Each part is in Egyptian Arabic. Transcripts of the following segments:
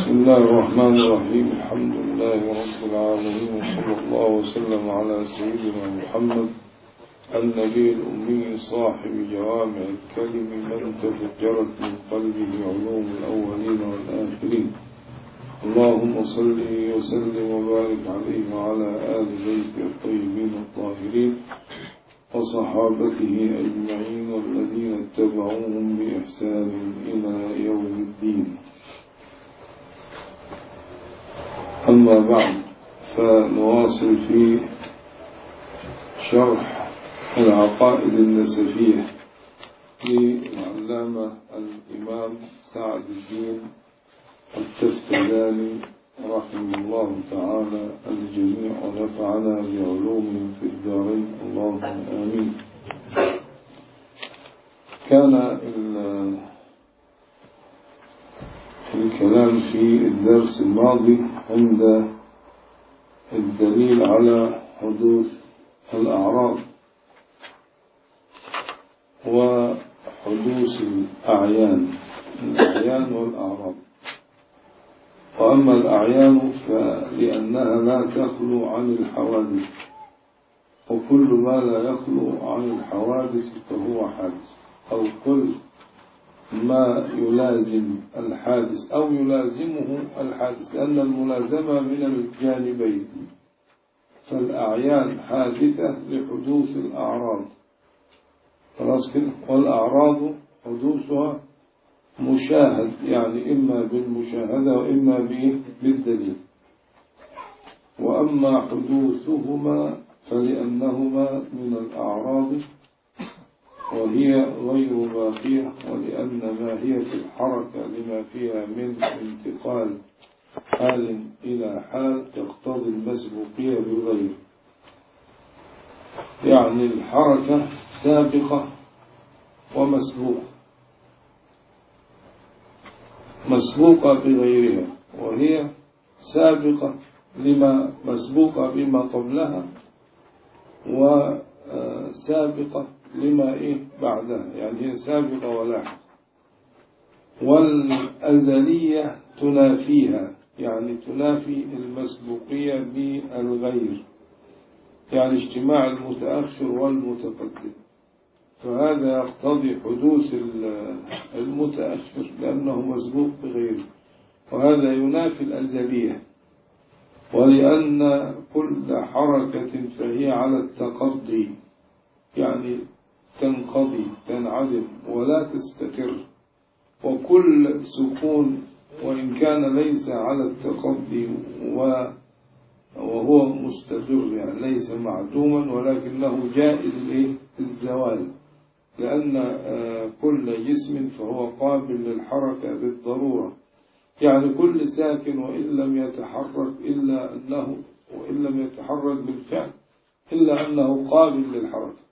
بسم الله الرحمن الرحيم الحمد لله رب العالمين وصلى الله وسلم على سيدنا محمد النبي الأمي صاحب جوامع الكلم من تفجرت من قلبه علوم الأولين والآخرين اللهم صل وسلم وبارك عليه وعلى آل بيته الطيبين الطاهرين وصحابته أجمعين والذين اتبعوهم بإحسان إلى يوم الدين أما بعد فنواصل في شرح العقائد النسفية للعلامة الإمام سعد الدين التستداني رحمه الله تعالى الجميع ونفعنا بعلومهم في الدارين اللهم آمين كان الكلام في الدرس الماضي عند الدليل على حدوث الأعراض وحدوث الأعيان الأعيان والأعراض وأما الأعيان فلأنها لا تخلو عن الحوادث وكل ما لا يخلو عن الحوادث فهو حادث أو كل ما يلازم الحادث أو يلازمه الحادث لأن الملازمة من الجانبين فالأعيان حادثة لحدوث الأعراض خلاص كده والأعراض حدوثها مشاهد يعني إما بالمشاهدة وإما بالدليل وأما حدوثهما فلأنهما من الأعراض وهي غير باقية ولأن ماهية الحركة لما فيها من انتقال حال إلى حال تقتضي المسبوقية بالغير يعني الحركة سابقة ومسبوقة مسبوقة بغيرها وهي سابقة لما مسبوقة بما قبلها وسابقة لما إيه بعدها يعني هي سابقة ولاحقة والأزلية تنافيها يعني تنافي المسبوقية بالغير يعني اجتماع المتأخر والمتقدم فهذا يقتضي حدوث المتأخر لأنه مسبوق بغيره وهذا ينافي الأزلية ولأن كل حركة فهي على التقضي يعني تنقضي تنعدم ولا تستقر وكل سكون وإن كان ليس على التقضي وهو مستقر يعني ليس معدوما ولكنه جائز للزوال لأن كل جسم فهو قابل للحركة بالضرورة يعني كل ساكن وإن لم يتحرك إلا أنه وإن لم يتحرك بالفعل إلا أنه قابل للحركة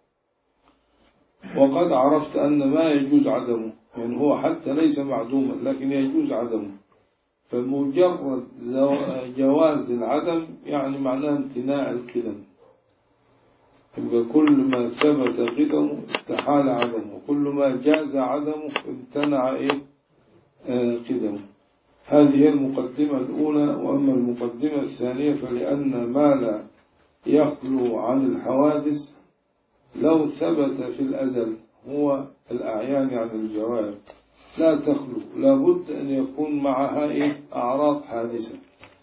وقد عرفت أن ما يجوز عدمه يعني هو حتى ليس معدوما لكن يجوز عدمه فمجرد جواز العدم يعني معناه امتناع القدم يبقى كل ما ثبت قدمه استحال عدمه وكل ما جاز عدمه امتنع ايه آه قدمه هذه هي المقدمة الأولى وأما المقدمة الثانية فلأن ما لا يخلو عن الحوادث لو ثبت في الأزل هو الأعيان عن الجوارح لا تخلو لابد أن يكون معها إيه؟ أعراض حادثة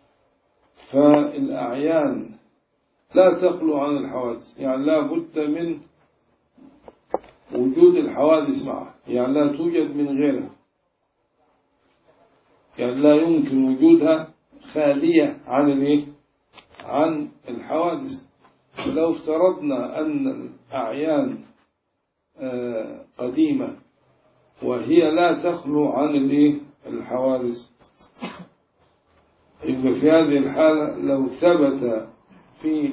فالأعيان لا تخلو عن الحوادث يعني لا بد من وجود الحوادث معها يعني لا توجد من غيرها يعني لا يمكن وجودها خالية عن الايه عن الحوادث لو افترضنا أن الأعيان قديمة وهي لا تخلو عن الايه الحوادث يبقى في هذه الحالة لو ثبت في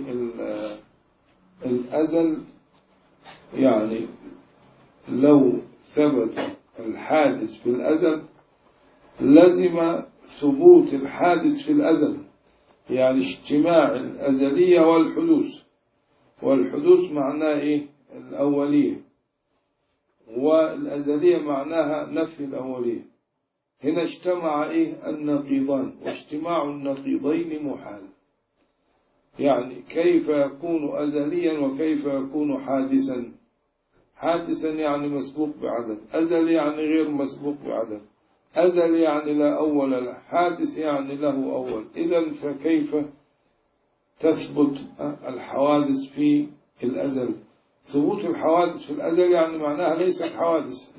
الأزل يعني لو ثبت الحادث في الأزل لزم ثبوت الحادث في الأزل يعني اجتماع الأزلية والحدوث والحدوث معناه إيه الأولية والأزلية معناها نفي الأولية هنا اجتمع إيه النقيضان واجتماع النقيضين محال يعني كيف يكون أزليا وكيف يكون حادثا حادثا يعني مسبوق بعدم أزل يعني غير مسبوق بعدم أزل يعني لا أول له حادث يعني له أول إذا فكيف تثبت الحوادث في الأزل ثبوت الحوادث في الأزل يعني معناها ليست حوادث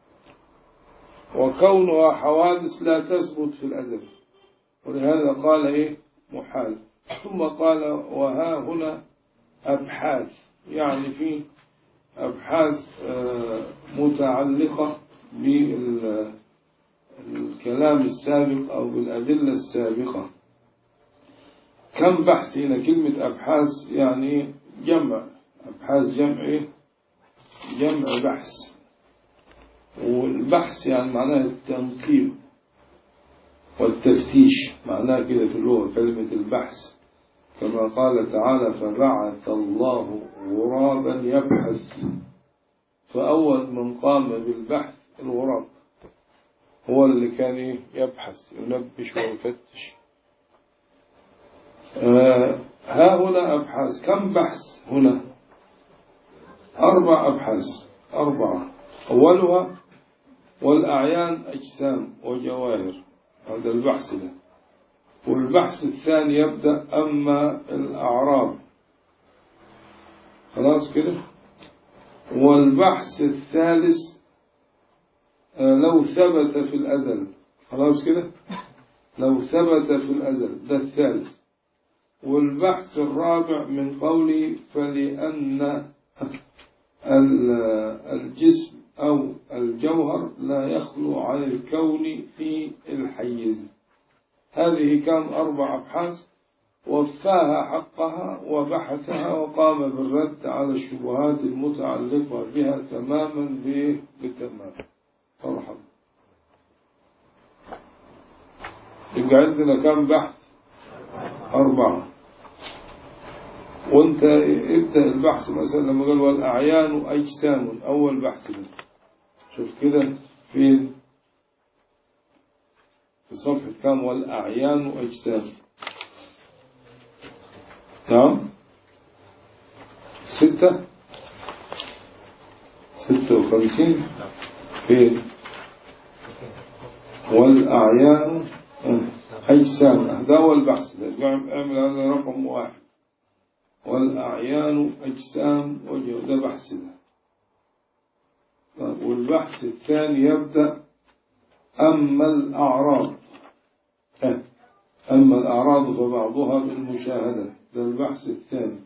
وكونها حوادث لا تثبت في الأزل ولهذا قال إيه محال ثم قال وها هنا أبحاث يعني في أبحاث متعلقة بالكلام السابق أو بالأدلة السابقة كم بحث هنا كلمة أبحاث يعني جمع أبحاث جمع جمع بحث والبحث يعني معناه التنقيب والتفتيش معناه كده في اللغة كلمة البحث كما قال تعالى فبعث الله غرابا يبحث فأول من قام بالبحث الغراب هو اللي كان يبحث ينبش ويفتش آه ها هنا أبحاث كم بحث هنا أربع أبحاث أربعة أولها والأعيان أجسام وجواهر هذا البحث ده والبحث الثاني يبدأ أما الأعراب خلاص كده والبحث الثالث لو ثبت في الأزل خلاص كده لو ثبت في الأزل ده الثالث والبحث الرابع من قوله فلأن الجسم أو الجوهر لا يخلو عن الكون في الحيز هذه كان أربع أبحاث وفاها حقها وبحثها وقام بالرد على الشبهات المتعلقة بها تماما بالتمام مرحبا يبقى عندنا كم بحث أربعة وانت ابدأ البحث مثلا لما قال والأعيان أجسام أول بحث ده شوف كده فين في صفحة كام والأعيان أجسام نعم ستة ستة وخمسين فين والأعيان أجسام هذا هو البحث ده اعمل هذا رقم واحد والأعيان أجسام وجه ده بحث ده والبحث الثاني يبدأ أما الأعراض أما الأعراض فبعضها بالمشاهدة ده البحث الثاني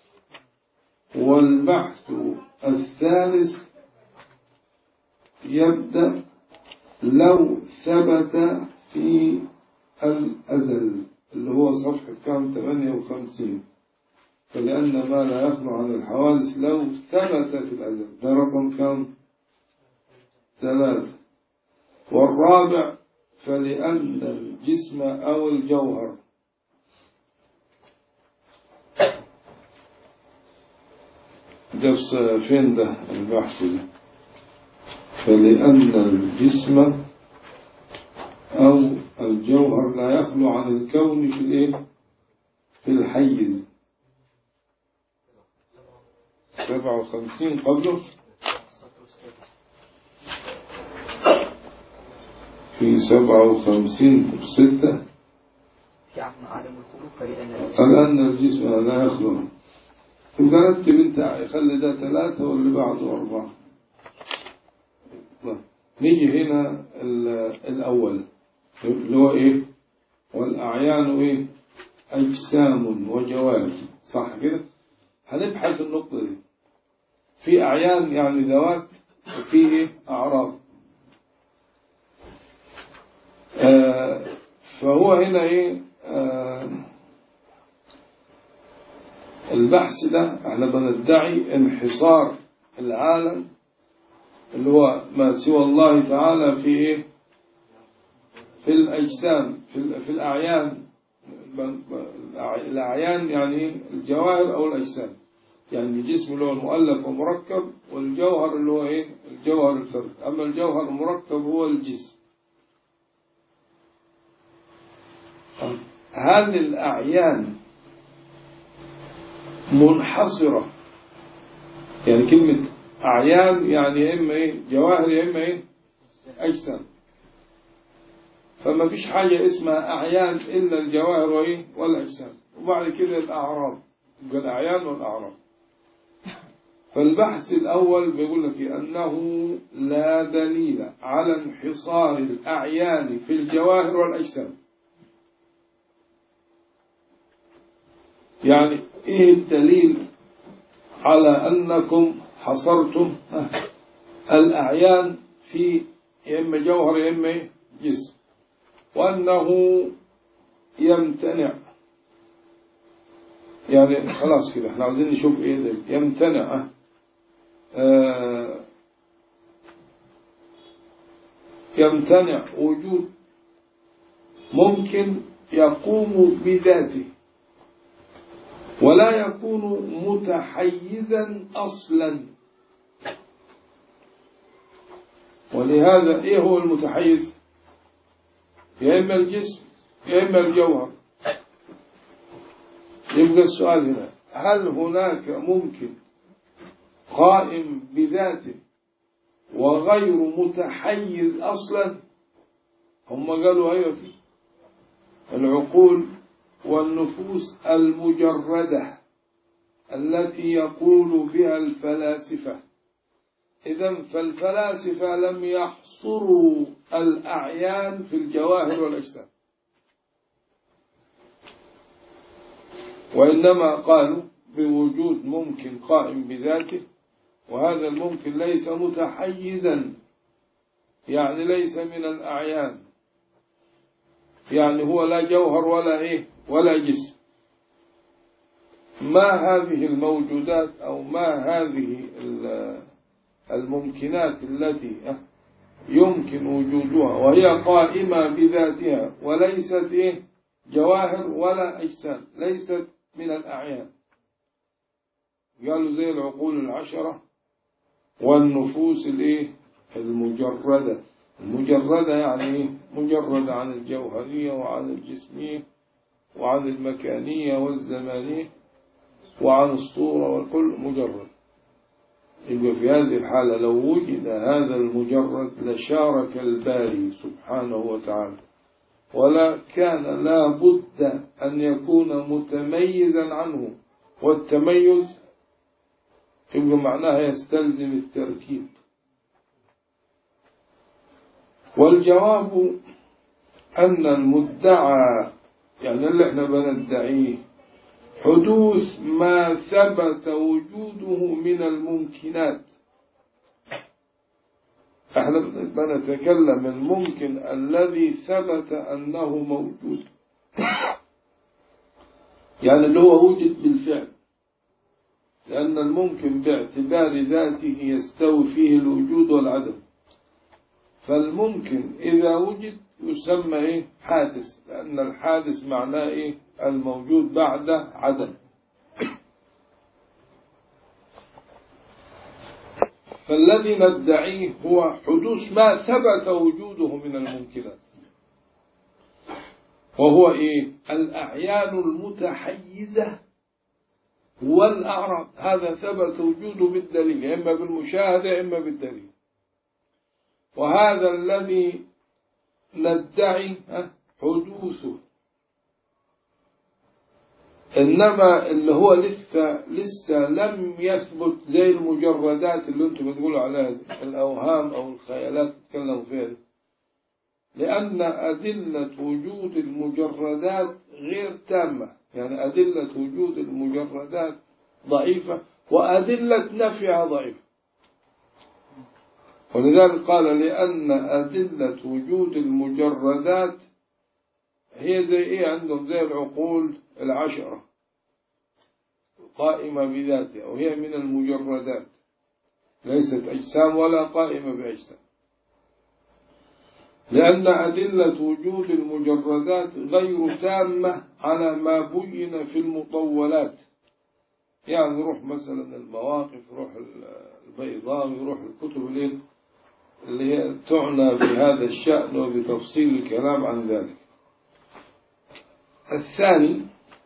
والبحث الثالث يبدأ لو ثبت في الأزل اللي هو صفحة كام 58 فلأن ما لا يخلو عن الحوادث لو ثبت في الأزل ده رقم كام ثلاثة والرابع فلأن الجسم أو الجوهر ده فين ده البحث ده فلأن الجسم أو الجوهر لا يخلو عن الكون في الإيه في الحيز سبعة وخمسين قبله في سبعة وخمسين ستة في عدم عدم الخروج فلأن فلأن الجسم لا يخلو إذا رتب أنت خلي ده ثلاثة واللي بعده أربعة نيجي هنا الأول اللي هو إيه والأعيان إيه أجسام وجوارح صح كده هنبحث النقطة دي في أعيان يعني ذوات وفي إيه أعراض آه فهو هنا إيه آه البحث ده احنا بندعي انحصار العالم اللي هو ما سوى الله تعالى في ايه في الأجسام في, في الأعيان الأعيان يعني الجواهر أو الأجسام يعني الجسم اللي هو المؤلف ومركب والجوهر اللي هو ايه الجوهر الفرد أما الجوهر المركب هو الجسم هل الأعيان منحصرة يعني كلمة أعيان يعني يا إما إيه جواهر يا إما إيه أجسام فما فيش حاجة اسمها أعيان إلا الجواهر وإيه والأجسام وبعد كده الأعراض يبقى الأعيان والأعراض فالبحث الأول بيقول لك أنه لا دليل على انحصار الأعيان في الجواهر والأجسام يعني إيه الدليل على أنكم حصرتم الأعيان في يا إما جوهر يا إما جسم وأنه يمتنع يعني خلاص كده احنا عايزين نشوف ايه ده يمتنع آه يمتنع وجود ممكن يقوم بذاته ولا يكون متحيزا اصلا ولهذا ايه هو المتحيز يا اما الجسم يا اما الجوهر يبقى السؤال هنا هل هناك ممكن قائم بذاته وغير متحيز اصلا هم قالوا ايوه في العقول والنفوس المجرده التي يقول بها الفلاسفه اذا فالفلاسفه لم يحصروا الاعيان في الجواهر والاجسام وإنما قالوا بوجود ممكن قائم بذاته وهذا الممكن ليس متحيزا يعني ليس من الأعيان يعني هو لا جوهر ولا إيه ولا جسم ما هذه الموجودات أو ما هذه الممكنات التي يمكن وجودها وهي قائمة بذاتها وليست إيه جواهر ولا أجسام ليست من الأعيان قالوا زي العقول العشرة والنفوس الايه المجردة المجردة يعني ايه مجردة عن الجوهرية وعن الجسمية وعن المكانية والزمانية وعن الصورة والكل مجرد يبقى في هذه الحالة لو وجد هذا المجرد لشارك الباري سبحانه وتعالى ولا كان لا بد أن يكون متميزا عنه والتميز يبقى معناها يستلزم التركيب والجواب أن المدعى يعني اللي احنا بندعيه حدوث ما ثبت وجوده من الممكنات احنا بنتكلم الممكن الذي ثبت انه موجود يعني اللي هو وجد بالفعل لأن الممكن باعتبار ذاته يستوي فيه الوجود والعدم فالممكن إذا وجد يسمى إيه حادث لأن الحادث معناه إيه الموجود بعد عدم فالذي ندعيه هو حدوث ما ثبت وجوده من الممكنات وهو إيه الأعيان المتحيزة والأعراض هذا ثبت وجوده بالدليل إما بالمشاهدة إما بالدليل وهذا الذي ندعي حدوثه إنما اللي هو لسه لسه لم يثبت زي المجردات اللي انتم بتقولوا عليها دي الأوهام أو الخيالات تتكلموا فيها دي لأن أدلة وجود المجردات غير تامة يعني أدلة وجود المجردات ضعيفة وأدلة نفيها ضعيفة ولذلك قال لأن أدلة وجود المجردات هي زي إيه عندهم زي العقول العشرة قائمة بذاتها وهي من المجردات ليست أجسام ولا قائمة بأجسام لأن أدلة وجود المجردات غير تامة على ما بين في المطولات يعني روح مثلا المواقف روح البيضاوي روح الكتب اللي اللي هي تعنى بهذا الشأن وبتفصيل الكلام عن ذلك الثاني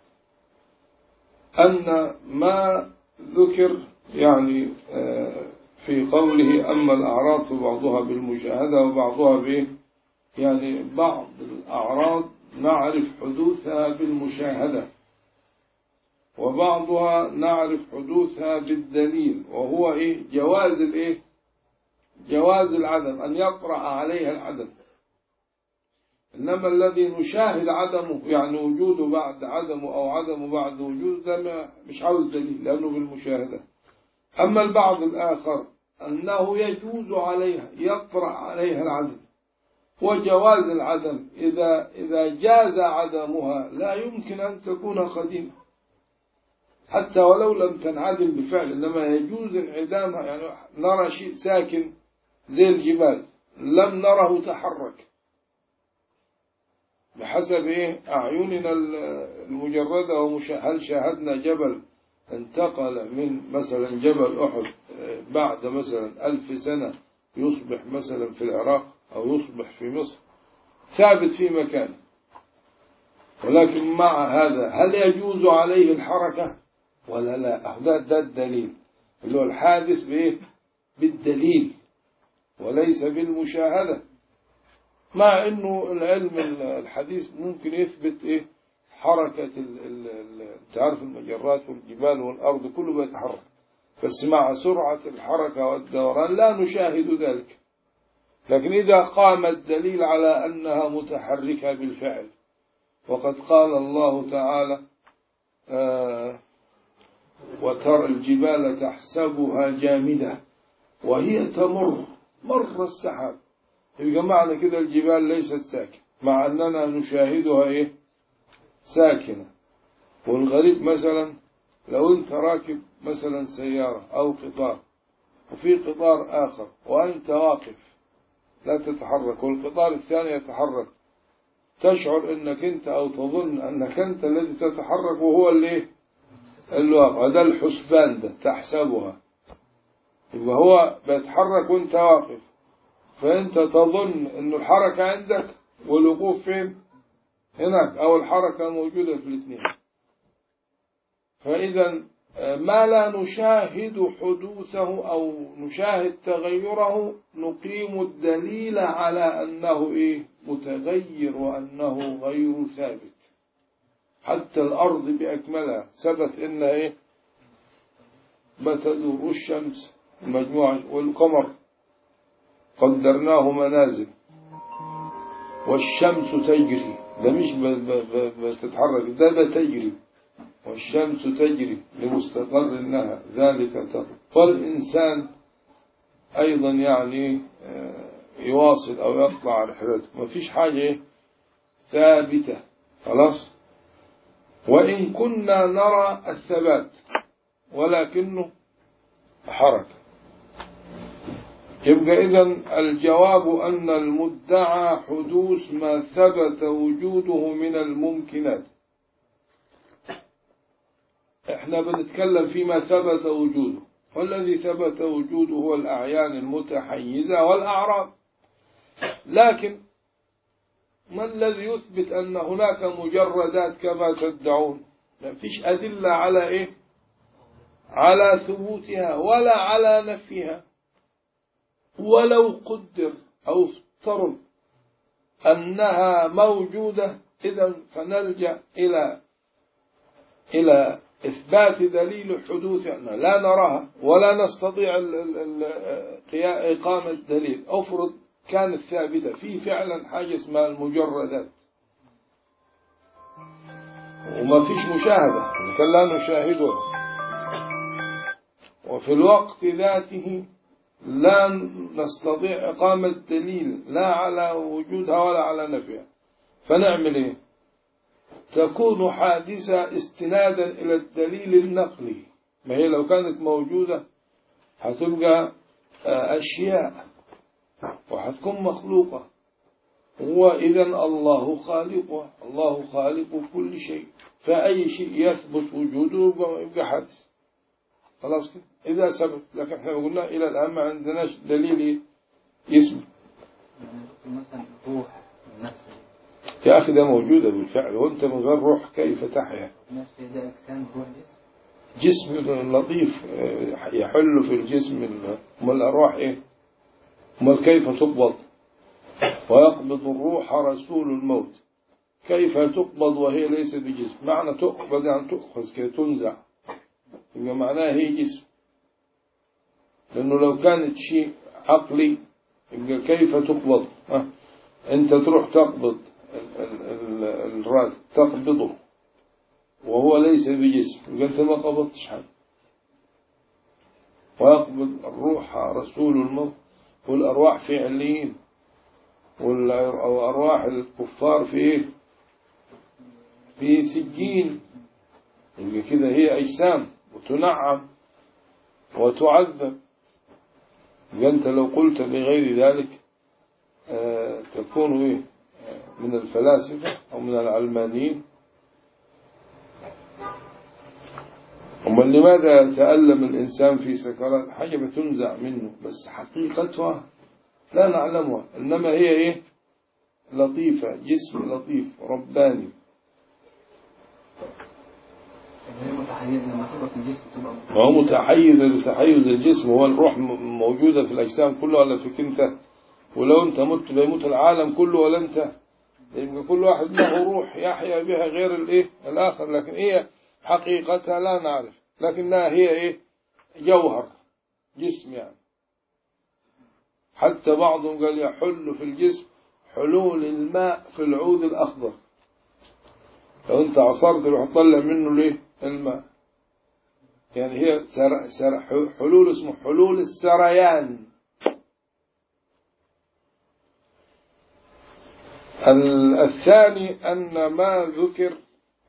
أن ما ذكر يعني آه، في قوله أما الأعراض فبعضها بالمشاهدة وبعضها به يعني بعض الأعراض نعرف حدوثها بالمشاهدة وبعضها نعرف حدوثها بالدليل وهو إيه جواز الإيه جواز العدم أن يطرأ عليها العدم إنما الذي نشاهد عدمه يعني وجوده بعد عدمه أو عدمه بعد وجوده ده ما- مش عاوز دليل لأنه بالمشاهدة أما البعض الآخر أنه يجوز عليها يطرأ عليها العدم وجواز العدم إذا إذا جاز عدمها لا يمكن أن تكون قديمة حتى ولو لم تنعدم بالفعل إنما يجوز انعدامها يعني نرى شيء ساكن زي الجبال لم نره تحرك بحسب إيه أعيننا المجردة ومش هل شاهدنا جبل انتقل من مثلا جبل أحد آه، بعد مثلا ألف سنة يصبح مثلا في العراق أو يصبح في مصر ثابت في مكانه ولكن مع هذا هل يجوز عليه الحركة ولا لا ده, ده الدليل اللي هو الحادث بإيه؟ بالدليل وليس بالمشاهدة مع انه العلم الحديث ممكن يثبت ايه حركة ال ال ال تعرف المجرات والجبال والأرض كله بيتحرك بس مع سرعة الحركة والدوران لا نشاهد ذلك لكن إذا قام الدليل على أنها متحركة بالفعل وقد قال الله تعالى آه وترى الجبال تحسبها جامدة وهي تمر مر السحاب يبقى معنى كده الجبال ليست ساكنة مع أننا نشاهدها إيه ساكنة والغريب مثلا لو أنت راكب مثلا سيارة أو قطار وفي قطار آخر وأنت واقف لا تتحرك والقطار الثاني يتحرك تشعر أنك أنت أو تظن أنك أنت الذي تتحرك وهو اللي الواقع ده الحسبان ده تحسبها يبقى هو بيتحرك وانت واقف فانت تظن ان الحركة عندك والوقوف فين هناك او الحركة موجودة في الاثنين فاذا ما لا نشاهد حدوثه او نشاهد تغيره نقيم الدليل على انه ايه متغير وانه غير ثابت حتى الارض باكملها ثبت انها ايه بتدور الشمس المجموعة والقمر قدرناه منازل والشمس تجري ده مش بتتحرك ده بتجري والشمس تجري لمستقر لها ذلك تقر فالإنسان أيضا يعني يواصل أو يطلع رحلته ما فيش حاجة ثابتة خلاص وإن كنا نرى الثبات ولكنه حركة يبقى إذا الجواب أن المدعى حدوث ما ثبت وجوده من الممكنات احنا بنتكلم فيما ثبت وجوده والذي ثبت وجوده هو الأعيان المتحيزة والأعراض لكن ما الذي يثبت أن هناك مجردات كما تدعون ما فيش أدلة على إيه على ثبوتها ولا على نفيها ولو قدر أو افترض أنها موجودة إذا فنلجأ إلى إلى إثبات دليل حدوث أنها لا نراها ولا نستطيع ال- ال- ال- إقامة دليل أفرض كانت ثابتة في فعلا حاجة اسمها المجردات وما فيش مشاهدة كان لا نشاهدها وفي الوقت ذاته لا نستطيع إقامة دليل لا على وجودها ولا على نفيها فنعمل إيه تكون حادثة استنادا إلى الدليل النقلي ما هي لو كانت موجودة هتبقى أشياء وهتكون مخلوقة وإذا الله خالقها الله خالق كل شيء فأي شيء يثبت وجوده يبقى حادث خلاص كده إذا ثبت لكن احنا قلنا إلى الآن ما عندناش دليل يثبت مثلا الروح النفس يا أخي ده موجودة بالفعل وأنت من غير روح كيف تحيا نفس ده أجسام جوه الجسم جسم لطيف آه، يحل في الجسم ال- أمال الأرواح إيه أمال كيف تقبض ويقبض الروح رسول الموت كيف تقبض وهي ليست بجسم معنى تقبض يعني تؤخذ كي تنزع يبقى معناها هي جسم لأنه لو كانت شيء عقلي يبقى كيف تقبض ها؟ أنت تروح تقبض ال- ال- ال- الرأس تقبضه وهو ليس بجسم يبقى أنت ما قبضتش حاجة ويقبض الروح رسول الموت والأرواح في عليين والأرواح الكفار في إيه؟ في سجين يبقى كده هي أجسام وتنعم وتعذب يبقى أنت لو قلت بغير ذلك آه، تكون إيه آه، من الفلاسفة أو من العلمانيين أمال لماذا يتألم الإنسان في سكرات حاجة بتنزع منه بس حقيقتها لا نعلمها إنما هي إيه لطيفة جسم لطيف رباني هي متحيزة لما تبقى في الجسم تبقى وهو متحيز لتحيز الجسم هو الروح م- موجودة في الأجسام كلها ولا فيك أنت ولو أنت مت بيموت العالم كله ولا أنت يبقى كل واحد له روح يحيا بها غير الإيه الآخر لكن هي حقيقتها لا نعرف لكنها هي إيه جوهر جسم يعني حتى بعضهم قال يحل في الجسم حلول الماء في العود الأخضر لو أنت عصرت تروح تطلع منه ليه الماء يعني هي سر سر حلول اسمه حلول السريان ال- الثاني أن ما ذكر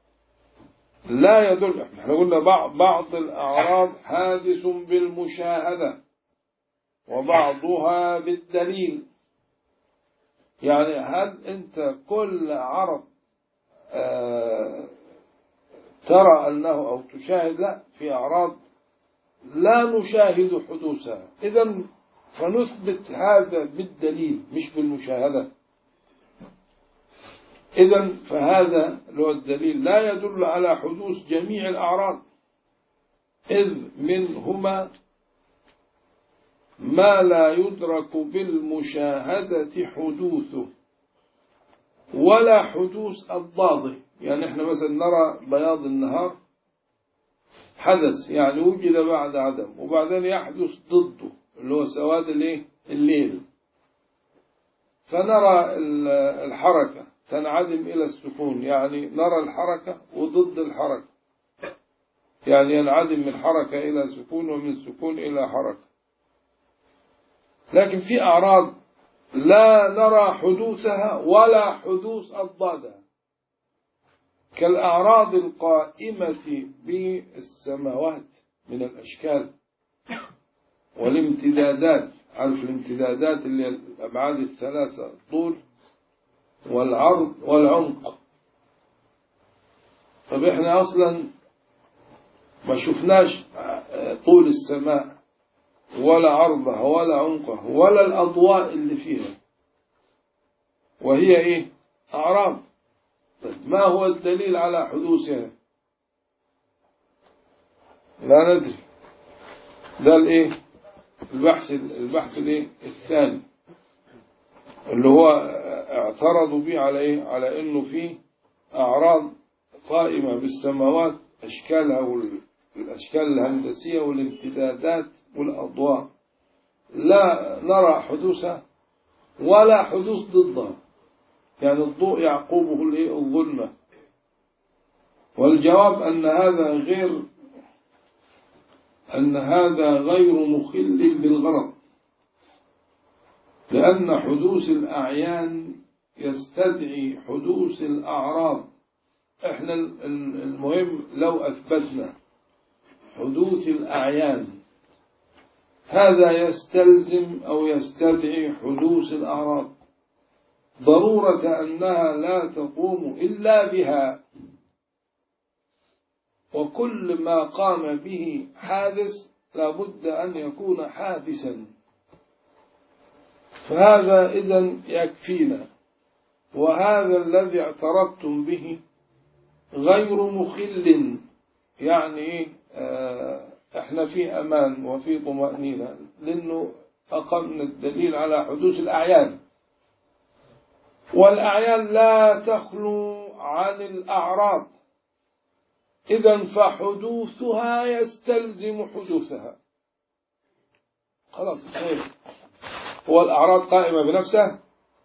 لا يدل احنا قلنا بعض, بعض الأعراض حادث بالمشاهدة وبعضها بالدليل يعني هل أنت كل عرض آه ترى أنه أو تشاهد لا في أعراض لا نشاهد حدوثها إذا فنثبت هذا بالدليل مش بالمشاهدة إذا فهذا لو الدليل لا يدل على حدوث جميع الأعراض إذ منهما ما لا يدرك بالمشاهدة حدوثه ولا حدوث أضداده يعني احنا مثلا نرى بياض النهار حدث يعني وجد بعد عدم وبعدين يحدث ضده اللي هو سواد الايه الليل فنرى ال- الحركة تنعدم إلى السكون يعني نرى الحركة وضد الحركة يعني ينعدم من حركة إلى سكون ومن سكون إلى حركة لكن في أعراض لا نرى حدوثها ولا حدوث أضدادها كالأعراض القائمة بالسماوات من الأشكال والامتدادات عارف الامتدادات اللي هي الأبعاد الثلاثة الطول والعرض والعمق طب احنا أصلا ما شفناش طول السماء ولا عرضها ولا عمقها ولا الأضواء اللي فيها وهي إيه أعراض طيب ما هو الدليل على حدوثها لا ندري ده الايه البحث البحث الايه الثاني اللي هو اعترضوا به على ايه على انه في اعراض قائمه بالسماوات اشكالها والاشكال الهندسيه والامتدادات والاضواء لا نرى حدوثها ولا حدوث ضدها يعني الضوء يعقوبه الايه الظلمه والجواب ان هذا غير أن هذا غير مخل بالغرض لأن حدوث الأعيان يستدعي حدوث الأعراض احنا المهم لو أثبتنا حدوث الأعيان هذا يستلزم أو يستدعي حدوث الأعراض ضرورة أنها لا تقوم إلا بها وكل ما قام به حادث لابد أن يكون حادثا فهذا إذا يكفينا وهذا الذي اعترضتم به غير مخل يعني إيه؟ آه، احنا في امان وفي طمأنينة لانه اقمنا الدليل على حدوث الاعيان والاعيان لا تخلو عن الاعراض اذا فحدوثها يستلزم حدوثها خلاص طيب. هو الاعراض قائمة بنفسها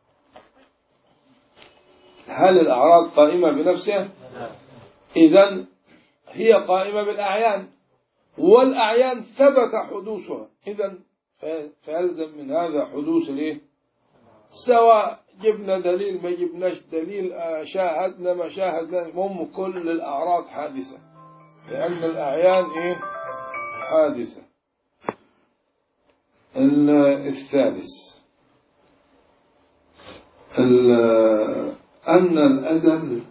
هل الاعراض قائمة بنفسها اذا هي قائمة بالأعيان والأعيان ثبت حدوثها إذا فيلزم من هذا حدوث الإيه؟ سواء جبنا دليل ما جبناش دليل آه، شاهدنا ما شاهدنا المهم كل الأعراض حادثة لأن الأعيان إيه حادثة ال- الثالث ال- أن الأزل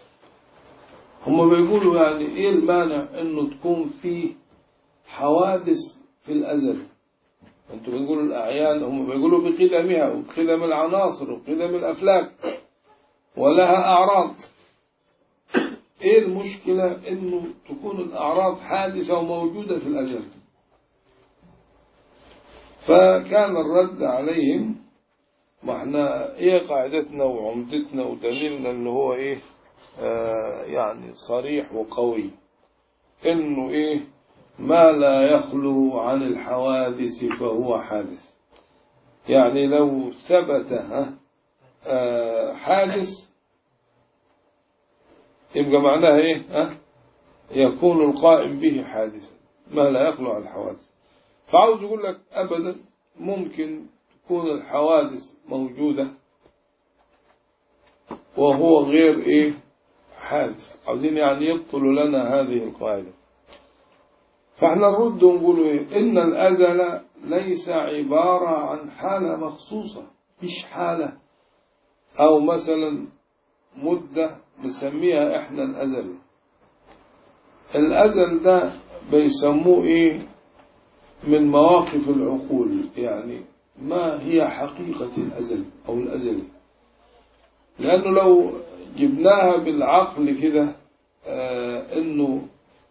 هم بيقولوا يعني ايه المانع انه تكون فيه حوادث في الازل انتوا بتقولوا الاعيان هم بيقولوا بقدمها وبقدم العناصر وبقدم الافلاك ولها اعراض ايه المشكلة انه تكون الاعراض حادثة وموجودة في الازل فكان الرد عليهم ما احنا ايه قاعدتنا وعمدتنا ودليلنا اللي هو ايه آه يعني صريح وقوي انه ايه ما لا يخلو عن الحوادث فهو حادث يعني لو ثبت ها آه حادث يبقى معناها ايه ها يكون القائم به حادثا ما لا يخلو عن الحوادث فعاوز يقول لك ابدا ممكن تكون الحوادث موجودة وهو غير ايه حادث عاوزين يعني يبطلوا لنا هذه القاعدة فاحنا نرد ونقول ايه ان الازل ليس عبارة عن حالة مخصوصة مش حالة او مثلا مدة نسميها احنا الازل الازل ده بيسموه ايه من مواقف العقول يعني ما هي حقيقة الأزل أو الأزل لأنه لو جبناها بالعقل كده آه إنه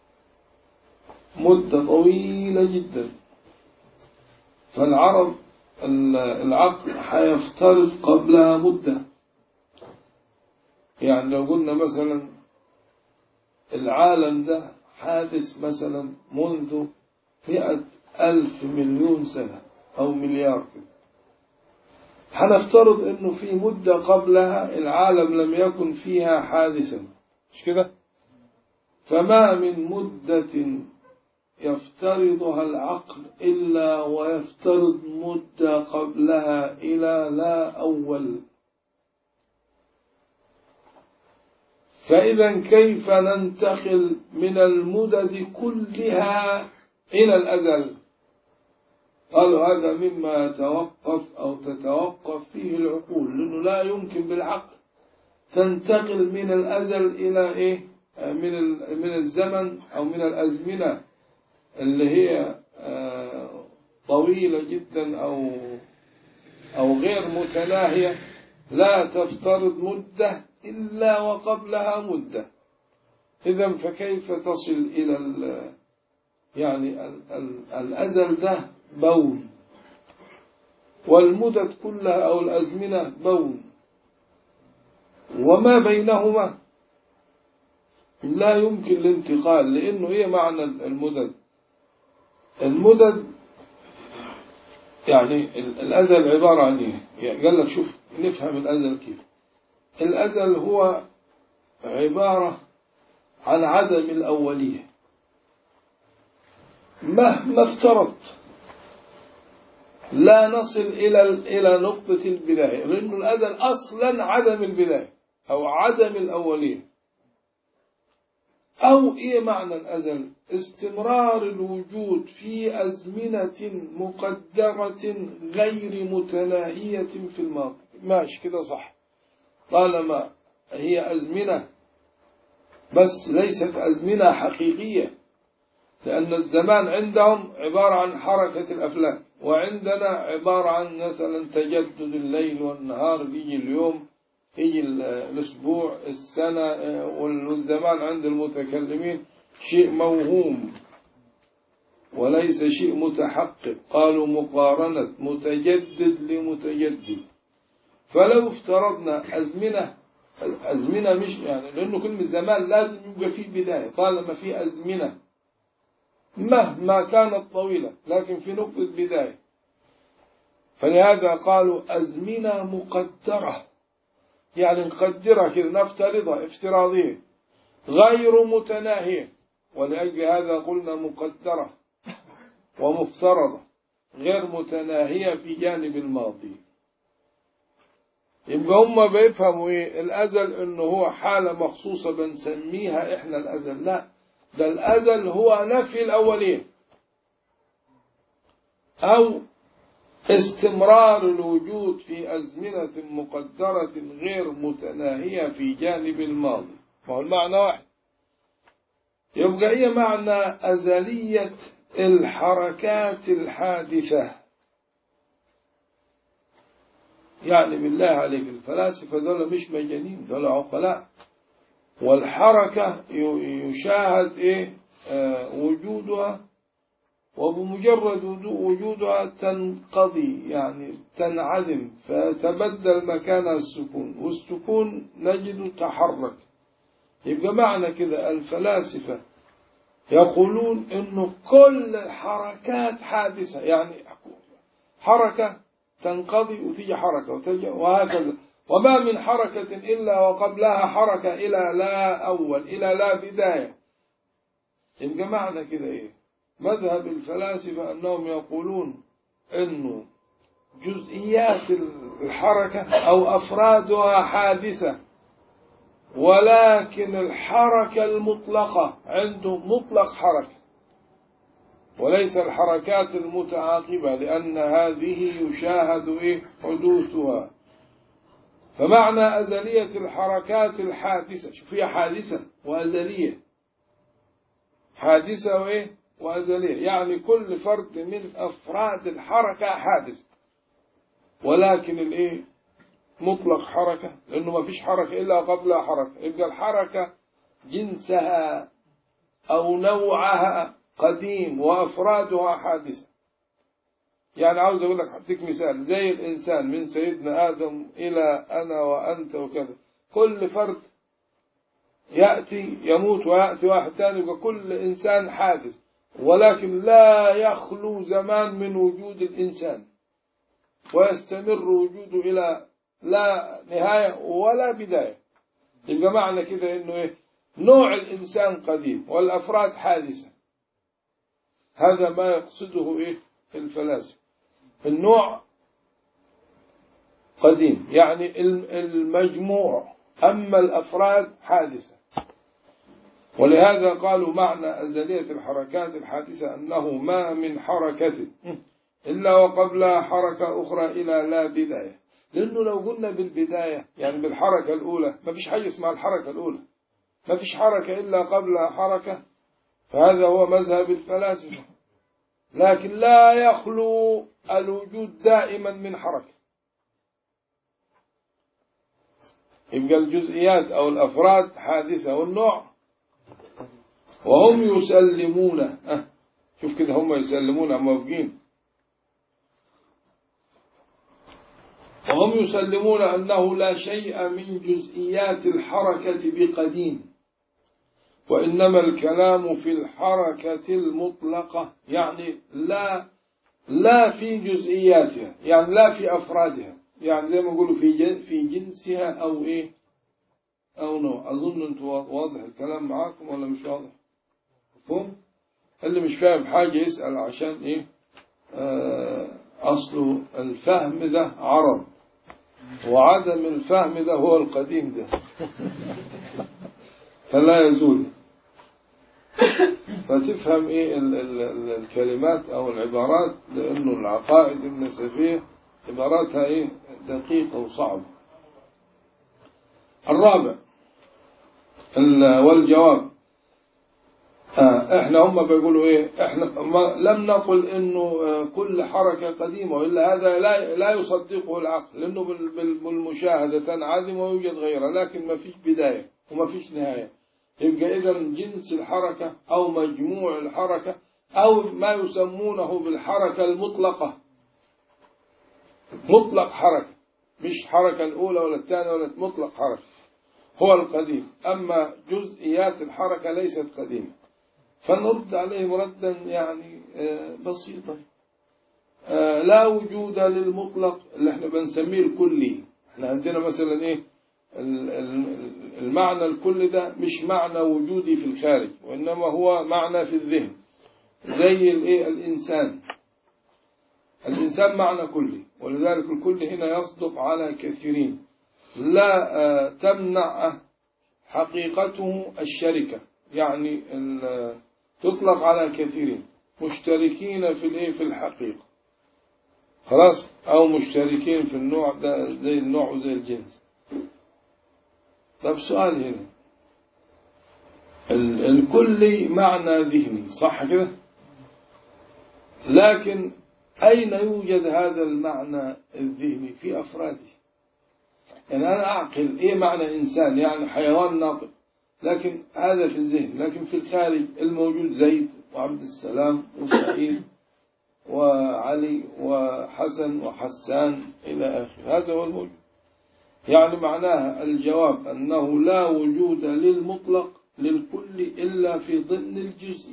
مدة طويلة جدا فالعرب العقل حيفترض قبلها مدة يعني لو قلنا مثلا العالم ده حادث مثلا منذ مئة ألف مليون سنة أو مليار كده هنفترض انه في مدة قبلها العالم لم يكن فيها حادثا مش كده فما من مدة يفترضها العقل إلا ويفترض مدة قبلها إلى لا أول فإذا كيف ننتقل من المدد كلها إلى الأزل قالوا هذا مما يتوقف أو تتوقف فيه العقول لأنه لا يمكن بالعقل تنتقل من الأزل إلى إيه من من الزمن أو من الأزمنة اللي هي طويلة جدا أو أو غير متناهية لا تفترض مدة إلا وقبلها مدة إذا فكيف تصل إلى يعني الأزل ده بون والمدد كلها أو الأزمنة بون وما بينهما لا يمكن الانتقال لأنه إيه معنى المدد المدد يعني الأزل عبارة عن إيه يعني قال لك شوف نفهم الأزل كيف الأزل هو عبارة عن عدم الأولية مهما افترضت لا نصل إلى إلى نقطة البداية لأن الأزل أصلا عدم البداية أو عدم الأولية أو إيه معنى الأزل استمرار الوجود في أزمنة مقدرة غير متناهية في الماضي ماشي كده صح طالما هي أزمنة بس ليست أزمنة حقيقية لأن الزمان عندهم عبارة عن حركة الأفلاك وعندنا عبارة عن مثلا تجدد الليل والنهار بيجي اليوم يجي ال- الأسبوع السنة آه، والزمان عند المتكلمين شيء موهوم وليس شيء متحقق قالوا مقارنة متجدد لمتجدد فلو افترضنا أزمنة الأزمنة مش يعني لأنه كلمة زمان لازم يبقى فيه بداية طالما في أزمنة مهما كانت طويلة لكن في نقطة بداية فلهذا قالوا أزمنة مقدرة يعني نقدرها كده نفترضها افتراضية غير متناهية ولأجل هذا قلنا مقدرة ومفترضة غير متناهية في جانب الماضي يبقى هم بيفهموا ايه الازل انه هو حالة مخصوصة بنسميها احنا الازل لا ده الازل هو نفي الاولية او استمرار الوجود في أزمنة مقدرة غير متناهية في جانب الماضي فهو المعنى واحد يبقى هي معنى أزلية الحركات الحادثة يعني بالله عليك الفلاسفة دول مش مجانين دول عقلاء والحركة ي- يشاهد إيه آه وجودها وبمجرد وجو- وجودها تنقضي يعني تنعدم فتبدل مكانها السكون والسكون نجد تحرك يبقى معنى كده الفلاسفة يقولون انه كل الحركات حادثة يعني حركة تنقضي وتيجي حركة وتجي وهكذا وما من حركة إلا وقبلها حركة إلى لا أول إلى لا بداية يبقى معنى كده إيه مذهب الفلاسفة أنهم يقولون أنه جزئيات الحركة أو أفرادها حادثة ولكن الحركة المطلقة عنده مطلق حركة وليس الحركات المتعاقبة لأن هذه يشاهد إيه حدوثها فمعنى أزلية الحركات الحادثة شوف هي حادثة وأزلية حادثة وإيه وأزلية يعني كل فرد من أفراد الحركة حادث ولكن الإيه مطلق حركة لأنه ما فيش حركة إلا قبلها حركة يبقى الحركة جنسها أو نوعها قديم وأفرادها حادثة يعني عاوز أقول لك أعطيك مثال زي الإنسان من سيدنا آدم إلى أنا وأنت وكذا كل فرد يأتي يموت ويأتي واحد ثاني يبقى كل إنسان حادث ولكن لا يخلو زمان من وجود الإنسان ويستمر وجوده إلى لا نهاية ولا بداية يبقى معنى كده إنه إيه نوع الإنسان قديم والأفراد حادثة هذا ما يقصده إيه الفلاسفة النوع قديم يعني المجموع أما الأفراد حادثة ولهذا قالوا معنى أزلية الحركات الحادثة أنه ما من حركة إلا وقبلها حركة أخرى إلى لا بداية لأنه لو قلنا بالبداية يعني بالحركة الأولى ما فيش حاجة اسمها الحركة الأولى ما فيش حركة إلا قبلها حركة فهذا هو مذهب الفلاسفة لكن لا يخلو الوجود دائما من حركة يبقى الجزئيات أو الأفراد حادثة والنوع وهم يسلمون أه شوف كده هم يسلمون موافقين وهم يسلمون أنه لا شيء من جزئيات الحركة بقديم وإنما الكلام في الحركة المطلقة يعني لا لا في جزئياتها يعني لا في أفرادها يعني زي ما يقولوا في في جنسها أو إيه أو نوع أظن أنتم واضح الكلام معاكم ولا مش واضح مفهوم اللي مش فاهم حاجة يسأل عشان إيه آه أصله الفهم ده عرض وعدم الفهم ده هو القديم ده فلا يزول فتفهم ايه ال ال ال الكلمات او العبارات لانه العقائد النسفيه عباراتها ايه دقيقه وصعبه الرابع والجواب آه احنا هم بيقولوا ايه احنا ما لم نقل انه آه كل حركة قديمة والا هذا لا لا يصدقه العقل لانه بال- بال- بالمشاهدة تنعدم ويوجد غيرها لكن ما فيش بداية وما فيش نهاية يبقى اذا جنس الحركة او مجموع الحركة او ما يسمونه بالحركة المطلقة مطلق حركة مش حركة الأولى ولا الثانية ولا مطلق حركة هو القديم أما جزئيات الحركة ليست قديمة فنرد عليه ردا يعني آه، بسيطا آه، لا وجود للمطلق اللي احنا بنسميه الكلي احنا عندنا مثلا ايه ال- ال- المعنى الكلي ده مش معنى وجودي في الخارج وإنما هو معنى في الذهن زي الايه الإنسان الإنسان معنى كلي ولذلك الكل هنا يصدق على كثيرين لا آه، تمنع آه، حقيقته الشركة يعني ال- تطلق على كثيرين مشتركين في الايه في الحقيقة خلاص أو مشتركين في النوع ده زي النوع وزي الجنس طب سؤال هنا ال- الكلي معنى ذهني صح كده لكن أين يوجد هذا المعنى الذهني في أفراده يعني أنا أعقل إيه معنى إنسان يعني حيوان ناطق لكن هذا في الذهن لكن في الخارج الموجود زيد وعبد السلام وسعيد وعلي وحسن وحسان إلى آخره هذا هو الموجود يعني معناها الجواب أنه لا وجود للمطلق للكل إلا في ضمن الجزئي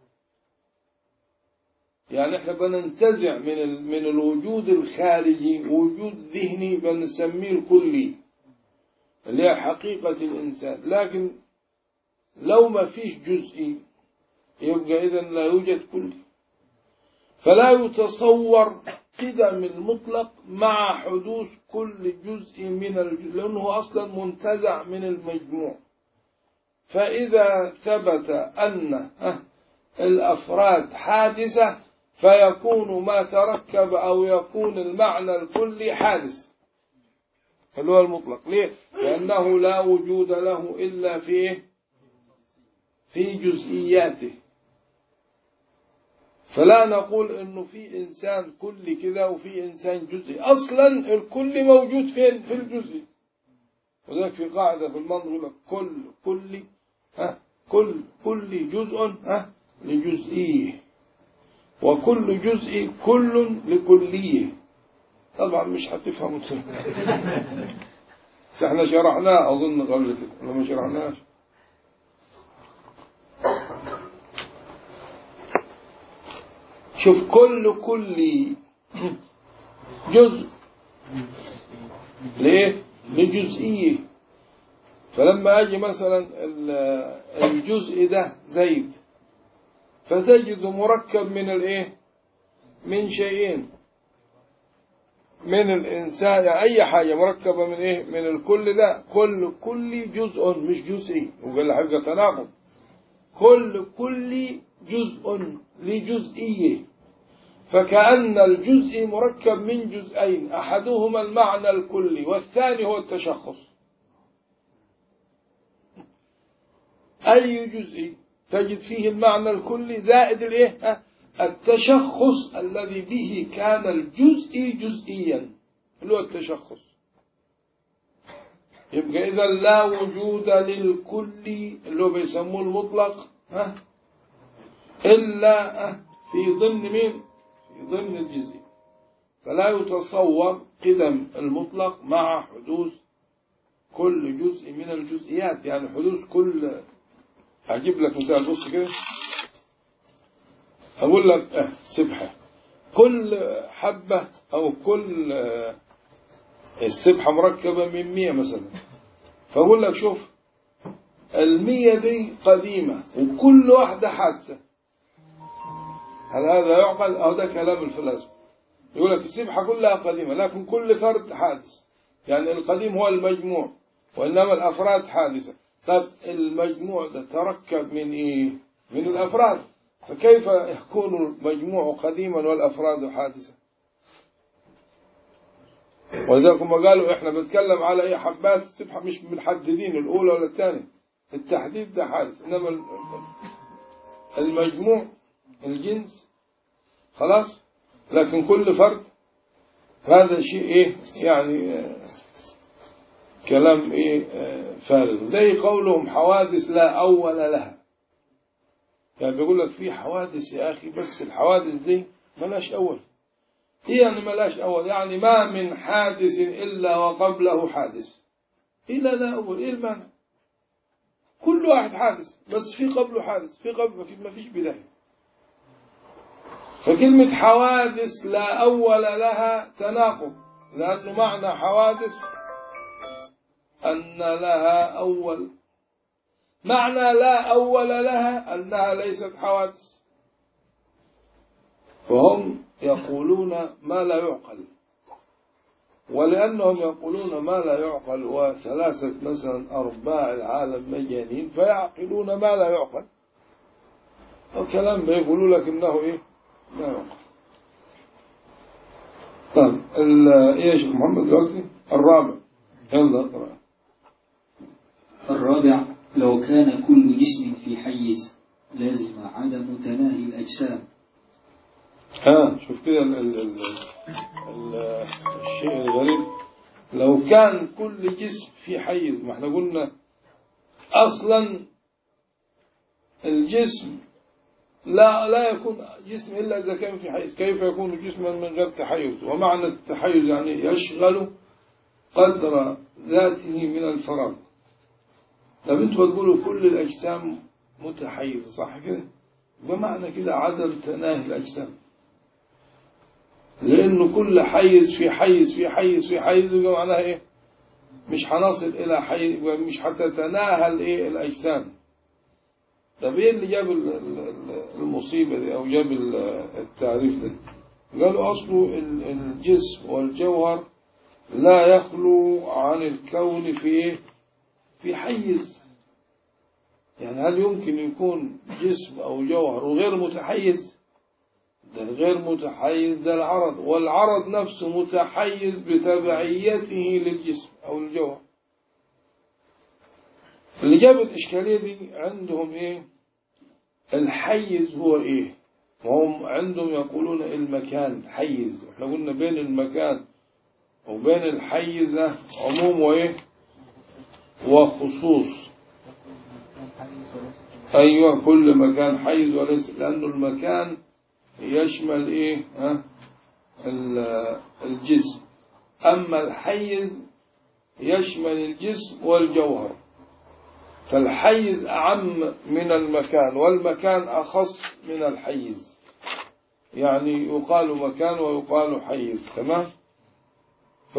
يعني احنا بننتزع من ال- من الوجود الخارجي وجود ذهني بنسميه الكلي اللي هي حقيقة الإنسان لكن لو ما فيش جزئي يبقى إذا لا يوجد كلي فلا يتصور قدم المطلق مع حدوث كل جزء من الجزء لأنه أصلا منتزع من المجموع فإذا ثبت أن ها، الأفراد حادثة فيكون ما تركب أو يكون المعنى الكلي حادث اللي هو المطلق ليه؟ لأنه لا وجود له إلا في في جزئياته فلا نقول انه في انسان كلي كذا وفي انسان جزئي اصلا الكل موجود فين في الجزئي وذلك في قاعده في المنظر يقول لك كل كل ها كل كل جزء ها لجزئيه وكل جزء كل لكليه طبعا مش هتفهموا بس احنا شرحناه اظن قبل كده ولا ما شرحناش شوف كل كل جزء ليه لجزئيه فلما اجي مثلا ال- الجزء ده زيد فتجد مركب من الايه من شيئين من الانسان اي حاجه مركبه من ايه من الكل ده كل كل جزء مش جزئي وقال لي حاجه تناقض كل كل جزء لجزئيه فكأن الجزء مركب من جزئين أحدهما المعنى الكلي والثاني هو التشخص أي جزء تجد فيه المعنى الكلي زائد الايه ها؟ التشخص الذي به كان الجزء جزئيا اللي هو التشخص يبقى إذا لا وجود للكل اللي هو بيسموه المطلق ها إلا ها؟ في ضمن مين؟ في ضمن الجزء فلا يتصور قدم المطلق مع حدوث كل جزء من الجزئيات يعني حدوث كل أجيب لك مثال بص كده أقول لك اه سبحة كل حبة أو كل اه السبحة مركبة من مية مثلا فأقول لك شوف المية دي قديمة وكل واحدة حادثة هل هذا يعقل أو ده كلام الفلاسفة يقول لك السبحة كلها قديمة لكن كل فرد حادث يعني القديم هو المجموع وإنما الأفراد حادثة طب المجموع ده تركب من إيه؟ من الأفراد فكيف يكون المجموع قديما والأفراد حادثة ولذلك هم قالوا إحنا بنتكلم على إيه حبات السبحة مش محددين الأولى ولا الثانية التحديد ده حادث إنما ال- المجموع الجنس خلاص لكن كل فرد هذا شيء ايه يعني آه، كلام ايه آه، فارغ زي قولهم حوادث لا اول لها يعني بيقول لك في حوادث يا اخي بس الحوادث دي ملاش اول هي يعني ملاش اول يعني ما من حادث الا وقبله حادث الا لا اول ايه المعنى كل واحد حادث بس في قبله حادث في قبله ما فيش بدايه فكلمة حوادث لا أول لها تناقض لأنه معنى حوادث أن لها أول معنى لا أول لها أنها ليست حوادث فهم يقولون ما لا يعقل ولأنهم يقولون ما لا يعقل وثلاثة مثلا أرباع العالم مجانين فيعقلون ما لا يعقل الكلام بيقولوا لك إنه إيه لا يعقل طيب ال- إيه يا شيخ محمد دلوقتي الرابع يلا اقرأ الرابع لو كان كل جسم في حيز لازم عدم تناهي الأجسام ها شوف كده ال ال ال ال الشيء الغريب لو كان كل جسم في حيز ما احنا قلنا اصلا الجسم لا لا يكون جسم الا اذا كان في حيز كيف يكون جسما من غير تحيز ومعنى التحيز يعني يشغل قدر ذاته من الفراغ طب انتوا تقولوا كل الاجسام متحيزه صح كده بمعنى كده عدم تناهي الاجسام لأنه كل حيز في حيز في حيز في حيز يبقى معناها إيه؟ مش هنصل إلى حيز يبقى مش هتتناهى الإيه الأجسام. طب إيه اللي جاب ال- ال- المصيبة دي أو جاب ال- التعريف ده؟ قالوا أصله ال- الجسم والجوهر لا يخلو عن الكون في إيه؟ في حيز. يعني هل يمكن يكون جسم أو جوهر وغير متحيز؟ ده الغير متحيز ده العرض والعرض نفسه متحيز بتبعيته للجسم أو الجوهر اللي جاب الإشكالية دي عندهم إيه الحيز هو إيه وهم عندهم يقولون المكان حيز احنا قلنا بين المكان وبين الحيز ده عموم وإيه وخصوص حيز وليس أيوة كل مكان حيز وليس لأنه المكان يشمل إيه ها ال- الجسم أما الحيز يشمل الجسم والجوهر فالحيز أعم من المكان والمكان أخص من الحيز يعني يقال مكان ويقال حيز تمام ف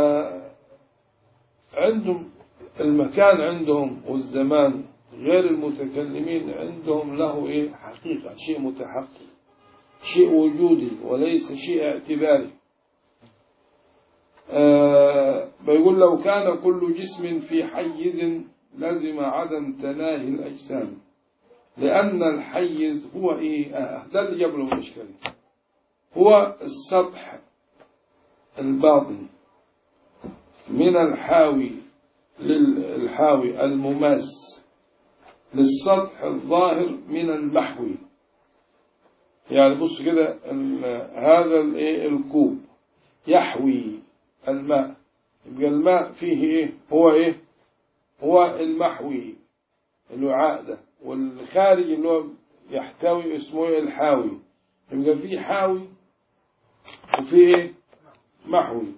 عندهم المكان عندهم والزمان غير المتكلمين عندهم له ايه حقيقة شيء متحقق شيء وجودي وليس شيء اعتباري آه بيقول لو كان كل جسم في حيز لزم عدم تناهي الأجسام لأن الحيز هو إيه آه ده اللي جاب له المشكلة هو السطح الباطن من الحاوي للحاوي المماس للسطح الظاهر من المحوي يعني بص كده ال- هذا الايه الكوب يحوي الماء يبقى الماء فيه ايه هو ايه هو المحوي الوعاء ده والخارج اللي هو يحتوي اسمه ايه الحاوي يبقى فيه حاوي وفيه ايه محوي